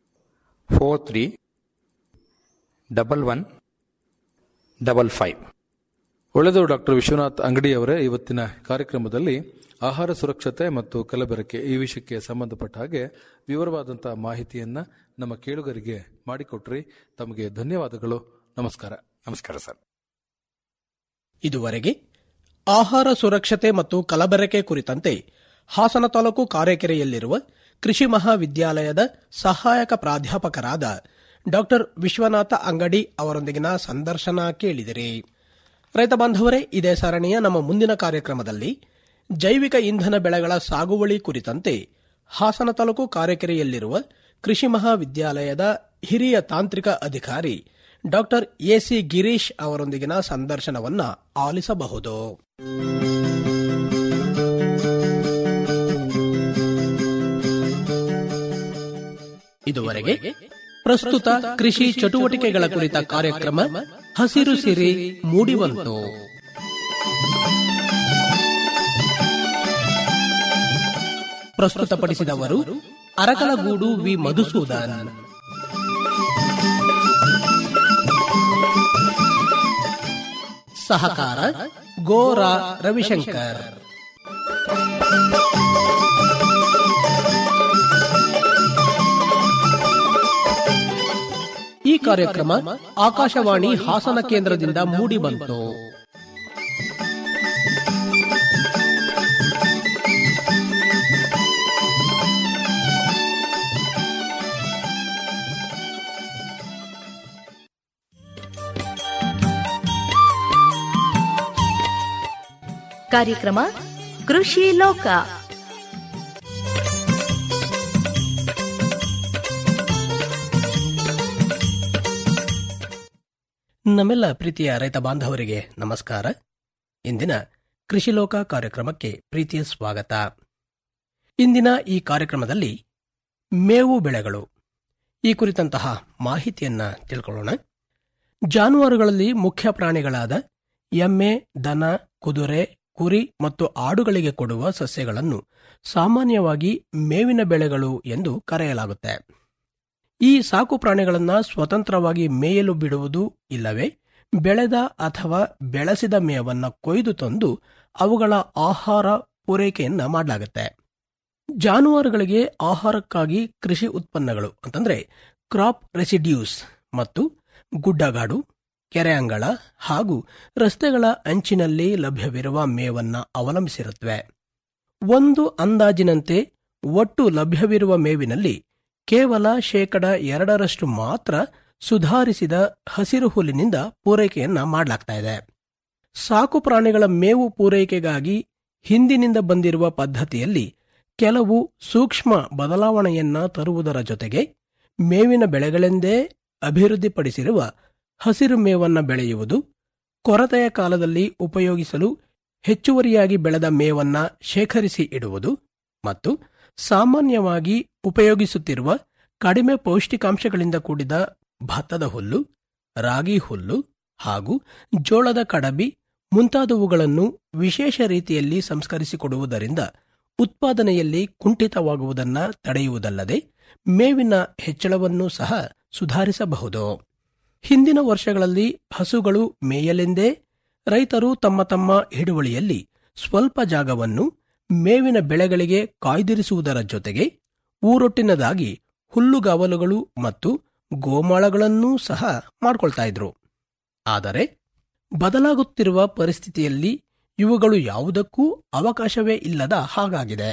four three double one double five ಒಳ್ಳೆಯದು ಡಾಕ್ಟರ್ ವಿಶ್ವನಾಥ್ ಅಂಗಡಿ ಅವರೇ ಇವತ್ತಿನ ಕಾರ್ಯಕ್ರಮದಲ್ಲಿ ಆಹಾರ ಸುರಕ್ಷತೆ ಮತ್ತು ಕಲಬೆರಕೆ ಈ ವಿಷಯಕ್ಕೆ ಸಂಬಂಧಪಟ್ಟ ಹಾಗೆ ವಿವರವಾದಂತಹ ಮಾಹಿತಿಯನ್ನ ನಮ್ಮ ಕೇಳುಗರಿಗೆ ಮಾಡಿಕೊಟ್ರಿ ತಮಗೆ ಧನ್ಯವಾದಗಳು ನಮಸ್ಕಾರ ನಮಸ್ಕಾರ ಸರ್ ಇದುವರೆಗೆ ಆಹಾರ ಸುರಕ್ಷತೆ ಮತ್ತು ಕಲಬೆರಕೆ ಕುರಿತಂತೆ ಹಾಸನ ತಾಲೂಕು ಕಾರೆಕೆರೆಯಲ್ಲಿರುವ ಕೃಷಿ ಮಹಾವಿದ್ಯಾಲಯದ ಸಹಾಯಕ ಪ್ರಾಧ್ಯಾಪಕರಾದ ಡಾಕ್ಟರ್ ವಿಶ್ವನಾಥ ಅಂಗಡಿ ಅವರೊಂದಿಗಿನ ಸಂದರ್ಶನ ಕೇಳಿದಿರಿ ರೈತ ಬಾಂಧವರೇ ಇದೇ ಸರಣಿಯ ನಮ್ಮ ಮುಂದಿನ ಕಾರ್ಯಕ್ರಮದಲ್ಲಿ ಜೈವಿಕ ಇಂಧನ ಬೆಳೆಗಳ ಸಾಗುವಳಿ ಕುರಿತಂತೆ ಹಾಸನ ತಾಲೂಕು ಕಾರೆಕೆರೆಯಲ್ಲಿರುವ ಕೃಷಿ ಮಹಾವಿದ್ಯಾಲಯದ ಹಿರಿಯ ತಾಂತ್ರಿಕ ಅಧಿಕಾರಿ ಡಾಕ್ಟರ್ ಎಸಿ ಗಿರೀಶ್ ಅವರೊಂದಿಗಿನ ಸಂದರ್ಶನವನ್ನ ಆಲಿಸಬಹುದು ಇದುವರೆಗೆ ಪ್ರಸ್ತುತ ಕೃಷಿ ಚಟುವಟಿಕೆಗಳ ಕುರಿತ ಕಾರ್ಯಕ್ರಮ ಹಸಿರು ಸಿರಿ ಮೂಡಿಬಂತು ಪ್ರಸ್ತುತಪಡಿಸಿದವರು ಅರಕಲಗೂಡು ವಿ ಮಧುಸೂದನ್ ಸಹಕಾರ ಗೋರಾ ರವಿಶಂಕರ್ ಈ ಕಾರ್ಯಕ್ರಮ ಆಕಾಶವಾಣಿ ಹಾಸನ ಕೇಂದ್ರದಿಂದ ಮೂಡಿಬಂತು ಕಾರ್ಯಕ್ರಮ ಕೃಷಿ ಲೋಕ ನಮ್ಮೆಲ್ಲ ಪ್ರೀತಿಯ ರೈತ ಬಾಂಧವರಿಗೆ ನಮಸ್ಕಾರ ಇಂದಿನ ಕೃಷಿ ಲೋಕ ಕಾರ್ಯಕ್ರಮಕ್ಕೆ ಪ್ರೀತಿಯ ಸ್ವಾಗತ ಇಂದಿನ ಈ ಕಾರ್ಯಕ್ರಮದಲ್ಲಿ ಮೇವು ಬೆಳೆಗಳು ಈ ಕುರಿತಂತಹ ಮಾಹಿತಿಯನ್ನ ತಿಳ್ಕೊಳ್ಳೋಣ ಜಾನುವಾರುಗಳಲ್ಲಿ ಮುಖ್ಯ ಪ್ರಾಣಿಗಳಾದ ಎಮ್ಮೆ ದನ ಕುದುರೆ ಕುರಿ ಮತ್ತು ಆಡುಗಳಿಗೆ ಕೊಡುವ ಸಸ್ಯಗಳನ್ನು ಸಾಮಾನ್ಯವಾಗಿ ಮೇವಿನ ಬೆಳೆಗಳು ಎಂದು ಕರೆಯಲಾಗುತ್ತೆ ಈ ಸಾಕು ಪ್ರಾಣಿಗಳನ್ನ ಸ್ವತಂತ್ರವಾಗಿ ಮೇಯಲು ಬಿಡುವುದು ಇಲ್ಲವೇ ಬೆಳೆದ ಅಥವಾ ಬೆಳೆಸಿದ ಮೇವನ್ನ ಕೊಯ್ದು ತಂದು ಅವುಗಳ ಆಹಾರ ಪೂರೈಕೆಯನ್ನ ಮಾಡಲಾಗುತ್ತೆ ಜಾನುವಾರುಗಳಿಗೆ ಆಹಾರಕ್ಕಾಗಿ ಕೃಷಿ ಉತ್ಪನ್ನಗಳು ಅಂತಂದ್ರೆ ಕ್ರಾಪ್ ರೆಸಿಡ್ಯೂಸ್ ಮತ್ತು ಗುಡ್ಡಗಾಡು ಕೆರೆ ಅಂಗಳ ಹಾಗೂ ರಸ್ತೆಗಳ ಅಂಚಿನಲ್ಲಿ ಲಭ್ಯವಿರುವ ಮೇವನ್ನ ಅವಲಂಬಿಸಿರುತ್ತವೆ ಒಂದು ಅಂದಾಜಿನಂತೆ ಒಟ್ಟು ಲಭ್ಯವಿರುವ ಮೇವಿನಲ್ಲಿ ಕೇವಲ ಶೇಕಡ ಎರಡರಷ್ಟು ಮಾತ್ರ ಸುಧಾರಿಸಿದ ಹಸಿರು ಹುಲ್ಲಿನಿಂದ ಪೂರೈಕೆಯನ್ನ ಮಾಡಲಾಗ್ತಾ ಇದೆ ಸಾಕು ಪ್ರಾಣಿಗಳ ಮೇವು ಪೂರೈಕೆಗಾಗಿ ಹಿಂದಿನಿಂದ ಬಂದಿರುವ ಪದ್ಧತಿಯಲ್ಲಿ ಕೆಲವು ಸೂಕ್ಷ್ಮ ಬದಲಾವಣೆಯನ್ನ ತರುವುದರ ಜೊತೆಗೆ ಮೇವಿನ ಬೆಳೆಗಳೆಂದೇ ಅಭಿವೃದ್ಧಿಪಡಿಸಿರುವ ಹಸಿರು ಮೇವನ್ನ ಬೆಳೆಯುವುದು ಕೊರತೆಯ ಕಾಲದಲ್ಲಿ ಉಪಯೋಗಿಸಲು ಹೆಚ್ಚುವರಿಯಾಗಿ ಬೆಳೆದ ಮೇವನ್ನ ಶೇಖರಿಸಿ ಇಡುವುದು ಮತ್ತು ಸಾಮಾನ್ಯವಾಗಿ ಉಪಯೋಗಿಸುತ್ತಿರುವ ಕಡಿಮೆ ಪೌಷ್ಟಿಕಾಂಶಗಳಿಂದ ಕೂಡಿದ ಭತ್ತದ ಹುಲ್ಲು ರಾಗಿ ಹುಲ್ಲು ಹಾಗೂ ಜೋಳದ ಕಡಬಿ ಮುಂತಾದವುಗಳನ್ನು ವಿಶೇಷ ರೀತಿಯಲ್ಲಿ ಸಂಸ್ಕರಿಸಿಕೊಡುವುದರಿಂದ ಉತ್ಪಾದನೆಯಲ್ಲಿ ಕುಂಠಿತವಾಗುವುದನ್ನ ತಡೆಯುವುದಲ್ಲದೆ ಮೇವಿನ ಹೆಚ್ಚಳವನ್ನು ಸಹ ಸುಧಾರಿಸಬಹುದು ಹಿಂದಿನ ವರ್ಷಗಳಲ್ಲಿ ಹಸುಗಳು ಮೇಯಲೆಂದೇ ರೈತರು ತಮ್ಮ ತಮ್ಮ ಹಿಡುವಳಿಯಲ್ಲಿ ಸ್ವಲ್ಪ ಜಾಗವನ್ನು ಮೇವಿನ ಬೆಳೆಗಳಿಗೆ ಕಾಯ್ದಿರಿಸುವುದರ ಜೊತೆಗೆ ಊರೊಟ್ಟಿನದಾಗಿ ಹುಲ್ಲುಗಾವಲುಗಳು ಮತ್ತು ಗೋಮಾಳಗಳನ್ನೂ ಸಹ ಮಾಡ್ಕೊಳ್ತಾ ಇದ್ರು ಆದರೆ ಬದಲಾಗುತ್ತಿರುವ ಪರಿಸ್ಥಿತಿಯಲ್ಲಿ ಇವುಗಳು ಯಾವುದಕ್ಕೂ ಅವಕಾಶವೇ ಇಲ್ಲದ ಹಾಗಾಗಿದೆ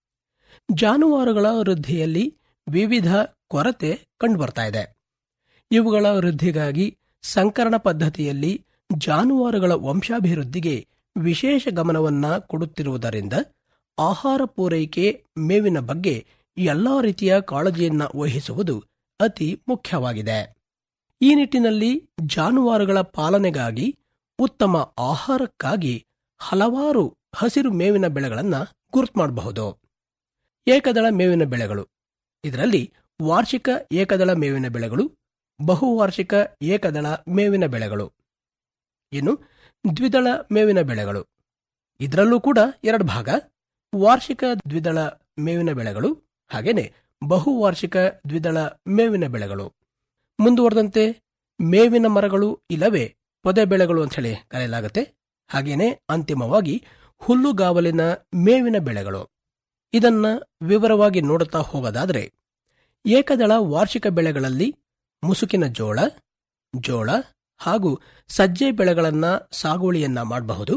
ಜಾನುವಾರುಗಳ ವೃದ್ಧಿಯಲ್ಲಿ ವಿವಿಧ ಕೊರತೆ ಕಂಡುಬರ್ತಾ ಇದೆ ಇವುಗಳ ವೃದ್ಧಿಗಾಗಿ ಸಂಕರಣ ಪದ್ಧತಿಯಲ್ಲಿ ಜಾನುವಾರುಗಳ ವಂಶಾಭಿವೃದ್ಧಿಗೆ ವಿಶೇಷ ಗಮನವನ್ನ ಕೊಡುತ್ತಿರುವುದರಿಂದ ಆಹಾರ ಪೂರೈಕೆ ಮೇವಿನ ಬಗ್ಗೆ ಎಲ್ಲಾ ರೀತಿಯ ಕಾಳಜಿಯನ್ನ ವಹಿಸುವುದು ಅತಿ ಮುಖ್ಯವಾಗಿದೆ ಈ ನಿಟ್ಟಿನಲ್ಲಿ ಜಾನುವಾರುಗಳ ಪಾಲನೆಗಾಗಿ ಉತ್ತಮ ಆಹಾರಕ್ಕಾಗಿ ಹಲವಾರು ಹಸಿರು ಮೇವಿನ ಬೆಳೆಗಳನ್ನ ಗುರುತು ಮಾಡಬಹುದು ಏಕದಳ ಮೇವಿನ ಬೆಳೆಗಳು ಇದರಲ್ಲಿ ವಾರ್ಷಿಕ ಏಕದಳ ಮೇವಿನ ಬೆಳೆಗಳು ಬಹುವಾರ್ಷಿಕ ಏಕದಳ ಮೇವಿನ ಬೆಳೆಗಳು ಇನ್ನು ದ್ವಿದಳ ಮೇವಿನ ಬೆಳೆಗಳು ಇದರಲ್ಲೂ ಕೂಡ ಎರಡು ಭಾಗ ವಾರ್ಷಿಕ ದ್ವಿದಳ ಮೇವಿನ ಬೆಳೆಗಳು ಹಾಗೇನೆ ಬಹುವಾರ್ಷಿಕ ದ್ವಿದಳ ಮೇವಿನ ಬೆಳೆಗಳು ಮುಂದುವರೆದಂತೆ ಮೇವಿನ ಮರಗಳು ಇಲ್ಲವೇ ಪೊದೆ ಬೆಳೆಗಳು ಅಂತ ಹೇಳಿ ಕರೆಯಲಾಗುತ್ತೆ ಹಾಗೇನೆ ಅಂತಿಮವಾಗಿ ಹುಲ್ಲುಗಾವಲಿನ ಮೇವಿನ ಬೆಳೆಗಳು ಇದನ್ನ ವಿವರವಾಗಿ ನೋಡುತ್ತಾ ಹೋಗೋದಾದ್ರೆ ಏಕದಳ ವಾರ್ಷಿಕ ಬೆಳೆಗಳಲ್ಲಿ ಮುಸುಕಿನ ಜೋಳ ಜೋಳ ಹಾಗೂ ಸಜ್ಜೆ ಬೆಳೆಗಳನ್ನ ಸಾಗುವಳಿಯನ್ನ ಮಾಡಬಹುದು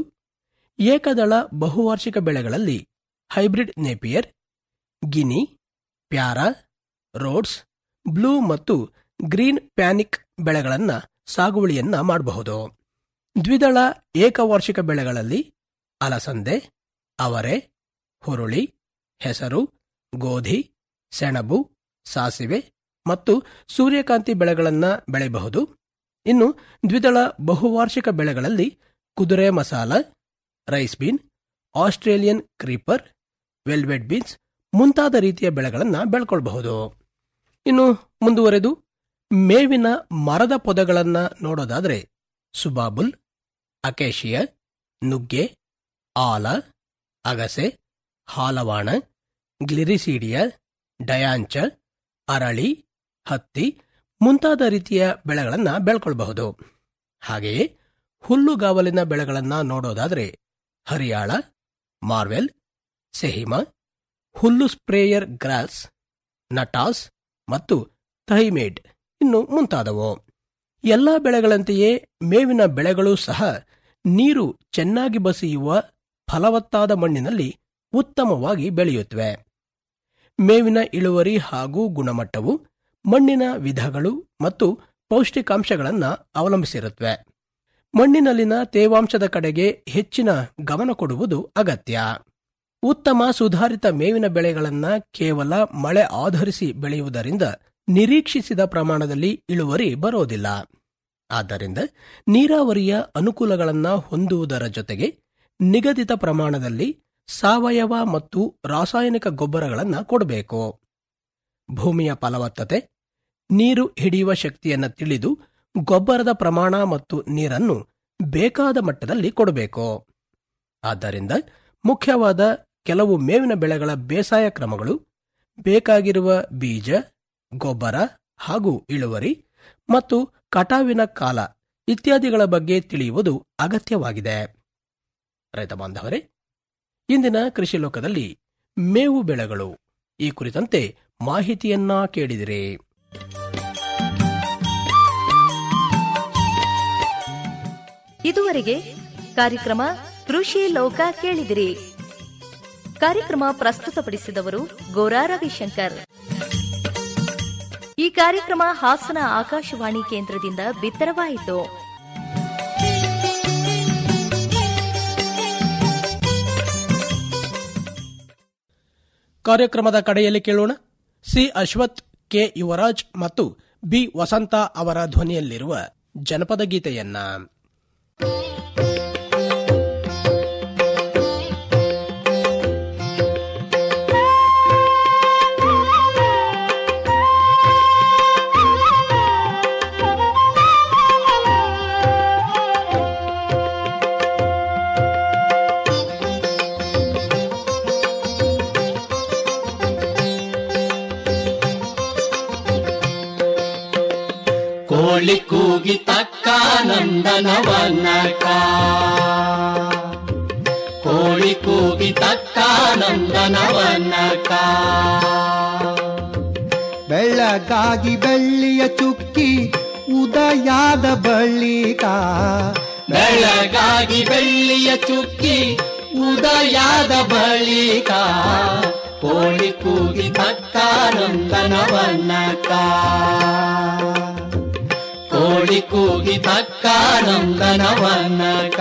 ಏಕದಳ ಬಹುವಾರ್ಷಿಕ ಬೆಳೆಗಳಲ್ಲಿ hybrid napier guinea para rhodes blue ಮತ್ತು ಗ್ರೀನ್ ಪ್ಯಾನಿಕ್ ಬೆಳೆಗಳನ್ನ ಸಾಗುವಳಿಯನ್ನ ಮಾಡಬಹುದು ದ್ವಿದಳ ಏಕವಾರ್ಷಿಕ ಬೆಳೆಗಳಲ್ಲಿ ಅಲಸಂದೆ ಅವರೆ ಹುರುಳಿ ಹೆಸರು ಗೋಧಿ ಸೆಣಬು ಸಾಸಿವೆ ಮತ್ತು ಸೂರ್ಯಕಾಂತಿ ಬೆಳೆಗಳನ್ನ ಬೆಳೆಯಬಹುದು ಇನ್ನು ದ್ವಿದಳ ಬಹುವಾರ್ಷಿಕ ಬೆಳೆಗಳಲ್ಲಿ ಕುದುರೆ ಮಸಾಲ rice bean Australian creeper velvet beans ಮುಂತಾದ ರೀತಿಯ ಬೆಳೆಗಳನ್ನ ಬೆಳ್ಕೊಳ್ಬಹುದು ಇನ್ನು ಮುಂದುವರೆದು ಮೇವಿನ ಮರದ ಪೊದೆಗಳನ್ನ ನೋಡೋದಾದ್ರೆ ಸುಬಾಬುಲ್ ಅಕೇಶಿಯ ನುಗ್ಗೆ ಆಲ ಅಗಸೆ ಹಾಲವಾಣ ಗ್ಲಿರಿಸೀಡಿಯ ಡಯಾಂಚ ಅರಳಿ ಹತ್ತಿ ಮುಂತಾದ ರೀತಿಯ ಬೆಳೆಗಳನ್ನ ಬೆಳ್ಕೊಳ್ಬಹುದು ಹಾಗೆಯೇ ಹುಲ್ಲುಗಾವಲಿನ ಬೆಳೆಗಳನ್ನ ನೋಡೋದಾದ್ರೆ ಹರಿಯಾಳ ಮಾರ್ವೆಲ್ ಸೆಹಿಮ ಹುಲ್ಲು ಸ್ಪ್ರೇಯರ್ ಗ್ರಾಸ್ ನಟಾಸ್ ಮತ್ತು ಥೈಮೇಡ್ ಇನ್ನು ಮುಂತಾದವು ಎಲ್ಲಾ ಬೆಳೆಗಳಂತೆಯೇ ಮೇವಿನ ಬೆಳೆಗಳು ಸಹ ನೀರು ಚೆನ್ನಾಗಿ ಬಸಿಯುವ ಫಲವತ್ತಾದ ಮಣ್ಣಿನಲ್ಲಿ ಉತ್ತಮವಾಗಿ ಬೆಳೆಯುತ್ತವೆ ಮೇವಿನ ಇಳುವರಿ ಹಾಗೂ ಗುಣಮಟ್ಟವು ಮಣ್ಣಿನ ವಿಧಗಳು ಮತ್ತು ಪೌಷ್ಟಿಕಾಂಶಗಳನ್ನು ಅವಲಂಬಿಸಿರುತ್ತವೆ ಮಣ್ಣಿನಲ್ಲಿನ ತೇವಾಂಶದ ಕಡೆಗೆ ಹೆಚ್ಚಿನ ಗಮನ ಕೊಡುವುದು ಅಗತ್ಯ ಉತ್ತಮ ಸುಧಾರಿತ ಮೇವಿನ ಬೆಳೆಗಳನ್ನ ಕೇವಲ ಮಳೆ ಆಧರಿಸಿ ಬೆಳೆಯುವುದರಿಂದ ನಿರೀಕ್ಷಿಸಿದ ಪ್ರಮಾಣದಲ್ಲಿ ಇಳುವರಿ ಬರೋದಿಲ್ಲ ಆದ್ದರಿಂದ ನೀರಾವರಿಯ ಅನುಕೂಲಗಳನ್ನ ಹೊಂದುವುದರ ಜೊತೆಗೆ ನಿಗದಿತ ಪ್ರಮಾಣದಲ್ಲಿ ಸಾವಯವ ಮತ್ತು ರಾಸಾಯನಿಕ ಗೊಬ್ಬರಗಳನ್ನು ಕೊಡಬೇಕು ಭೂಮಿಯ ಫಲವತ್ತತೆ ನೀರು ಹಿಡಿಯುವ ಶಕ್ತಿಯನ್ನು ತಿಳಿದು ಗೊಬ್ಬರದ ಪ್ರಮಾಣ ಮತ್ತು ನೀರನ್ನು ಬೇಕಾದ ಮಟ್ಟದಲ್ಲಿ ಕೊಡಬೇಕು ಆದ್ದರಿಂದ ಮುಖ್ಯವಾದ ಕೆಲವು ಮೇವಿನ ಬೆಳೆಗಳ ಬೇಸಾಯ ಕ್ರಮಗಳು ಬೇಕಾಗಿರುವ ಬೀಜ ಗೊಬ್ಬರ ಹಾಗೂ ಇಳುವರಿ ಮತ್ತು ಕಟಾವಿನ ಕಾಲ ಇತ್ಯಾದಿಗಳ ಬಗ್ಗೆ ತಿಳಿಯುವುದು ಅಗತ್ಯವಾಗಿದೆ ರೈತ ಬಾಂಧವರೇ ಇಂದಿನ ಕೃಷಿ ಲೋಕದಲ್ಲಿ ಮೇವು ಬೆಳೆಗಳು ಈ ಕುರಿತಂತೆ ಮಾಹಿತಿಯನ್ನ ಕೇಳಿದಿರಿ ಇದುವರೆಗೆ ಕಾರ್ಯಕ್ರಮ ಕೃಷಿ ಲೋಕ ಕೇಳಿದಿರಿ ಕಾರ್ಯಕ್ರಮ ಪ್ರಸ್ತುತಪಡಿಸಿದವರು ಗೋರಾ ರವಿಶಂಕರ್ ಈ ಕಾರ್ಯಕ್ರಮ ಹಾಸನ ಆಕಾಶವಾಣಿ ಕೇಂದ್ರದಿಂದ ಬಿತ್ತರವಾಯಿತು ಕಾರ್ಯಕ್ರಮದ ಕಡೆಯಲ್ಲಿ ಕೇಳೋಣ ಸಿ ಅಶ್ವಥ್ ಕೆ ಯುವರಾಜ್ ಮತ್ತು ಬಿ ವಸಂತ ಅವರ ಧ್ವನಿಯಲ್ಲಿರುವ ಜನಪದ ಗೀತೆಯನ್ನ ಕೋಳಿ ಕೂಗಿ ತಕ್ಕ ನಂದನವನಕ ಕೋಳಿ ಕೂಗಿ ತಕ್ಕ ನಂದನವನಕ ಬೆಳಗಾಗಿ ಬೆಳ್ಳಿಯ ಚುಕ್ಕಿ ಉದಯಾದ ಬಳಿಕ ಬೆಳಗಾಗಿ ಬೆಳ್ಳಿಯ ಚುಕ್ಕಿ ಉದಯಾದ ಬಳಿಕ ಕೋಳಿ ಕೂಗಿ ತಕ್ಕ ನಂದನವನಕ ಕೋಳಿ ಕೂಗಿ ತಕ್ಕ ನಂದನವನಕ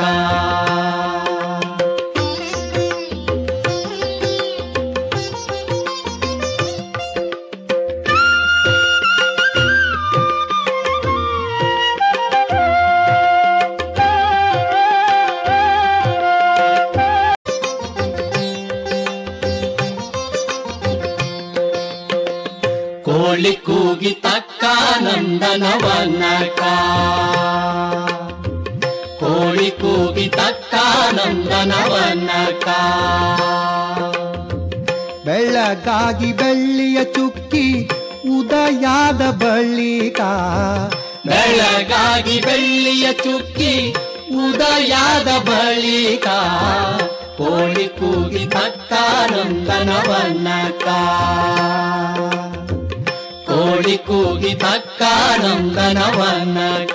ಕೋಳಿ ಕೂಗಿ ತಕ್ಕ ನಂದನವನಕ ಕೋಳಿ ಕೂಗಿ ತಕ್ಕ ನಂದನವನಕ ಬೆಳಗಾಗಿ ಬೆಳ್ಳಿಯ ಚುಕ್ಕಿ ಉದಯಾದ ಬಳಿಕ ಬೆಳಗಾಗಿ ಬೆಳ್ಳಿಯ ಚುಕ್ಕಿ ಉದಯಾದ ಬಳಿಕ ಕೋಳಿ ಕೂಗಿ ತಕ್ಕ ನಂದನವನ್ನಕ ಕೋಳಿ ಕೂಗಿ ತಕ್ಕ ನಂದನವನ್ನಕ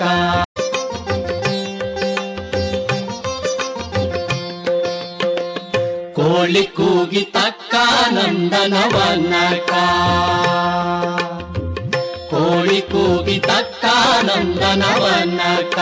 ಕೋಳಿ ಕೂಗಿ ತಕ್ಕ ನಂದನವನ್ನಕ ಕೋಳಿ ಕೂಗಿ ತಕ್ಕ ನಂದನವನ್ನಕ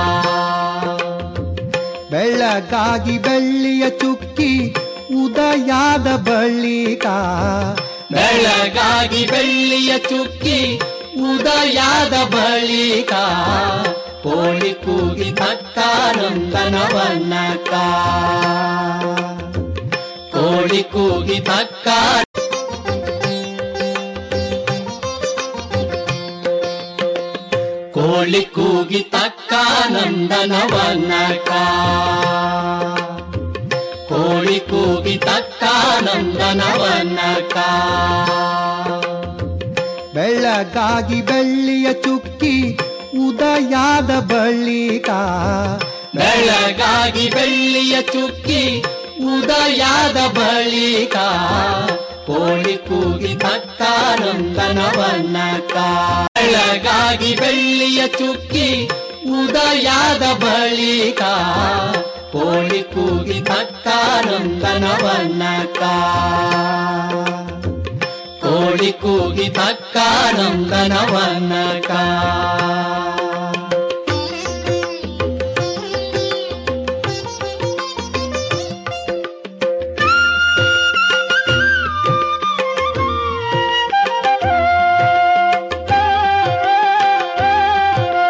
ಬೆಳಗಾಗಿ ಬೆಳ್ಳಿಯ ಚುಕ್ಕಿ ಉದಯಾದ ಬಳಿಕ ಬೆಳಗಾಗಿ ಬೆಳ್ಳಿಯ ಚುಕ್ಕಿ ಉದಯಾದ ಬಳಿಕ ಕೋಳಿ ಕೂಗಿ ತಕ್ಕ ನಂದನವನ್ನಕ ಕೋಳಿ ಕೂಗಿ ತಕ್ಕ ಕೋಳಿ ಕೂಗಿ ತಕ್ಕ ನಂದನವನ್ನಕ ಕೋಳಿ ಕೂಗಿ ತಕ್ಕ ನಂದನವನ್ನಕ ಬೆಳಗಾಗಿ ಬೆಳ್ಳಿಯ ಚುಕ್ಕಿ ಉದಯಾದ ಬಳಿಕ ಬೆಳಗಾಗಿ ಬೆಳ್ಳಿಯ ಚುಕ್ಕಿ ಉದಯಾದ ಬಳಿಕ ಕೋಳಿ ಕೂಗಿ ತಕ್ಕ ನಂದನವನ್ನಕ ಬೆಳಗಾಗಿ ಬೆಳ್ಳಿಯ ಚುಕ್ಕಿ ಉದಯಾದ ಬಳಿಕ ಕೋಳಿ ಕೂಗಿ ತಕ್ಕ ನಂದನವನ್ನಕ ಕೋಳಿ ಕೂಗಿ ತಕ್ಕ ನಂದನವನ್ನಕ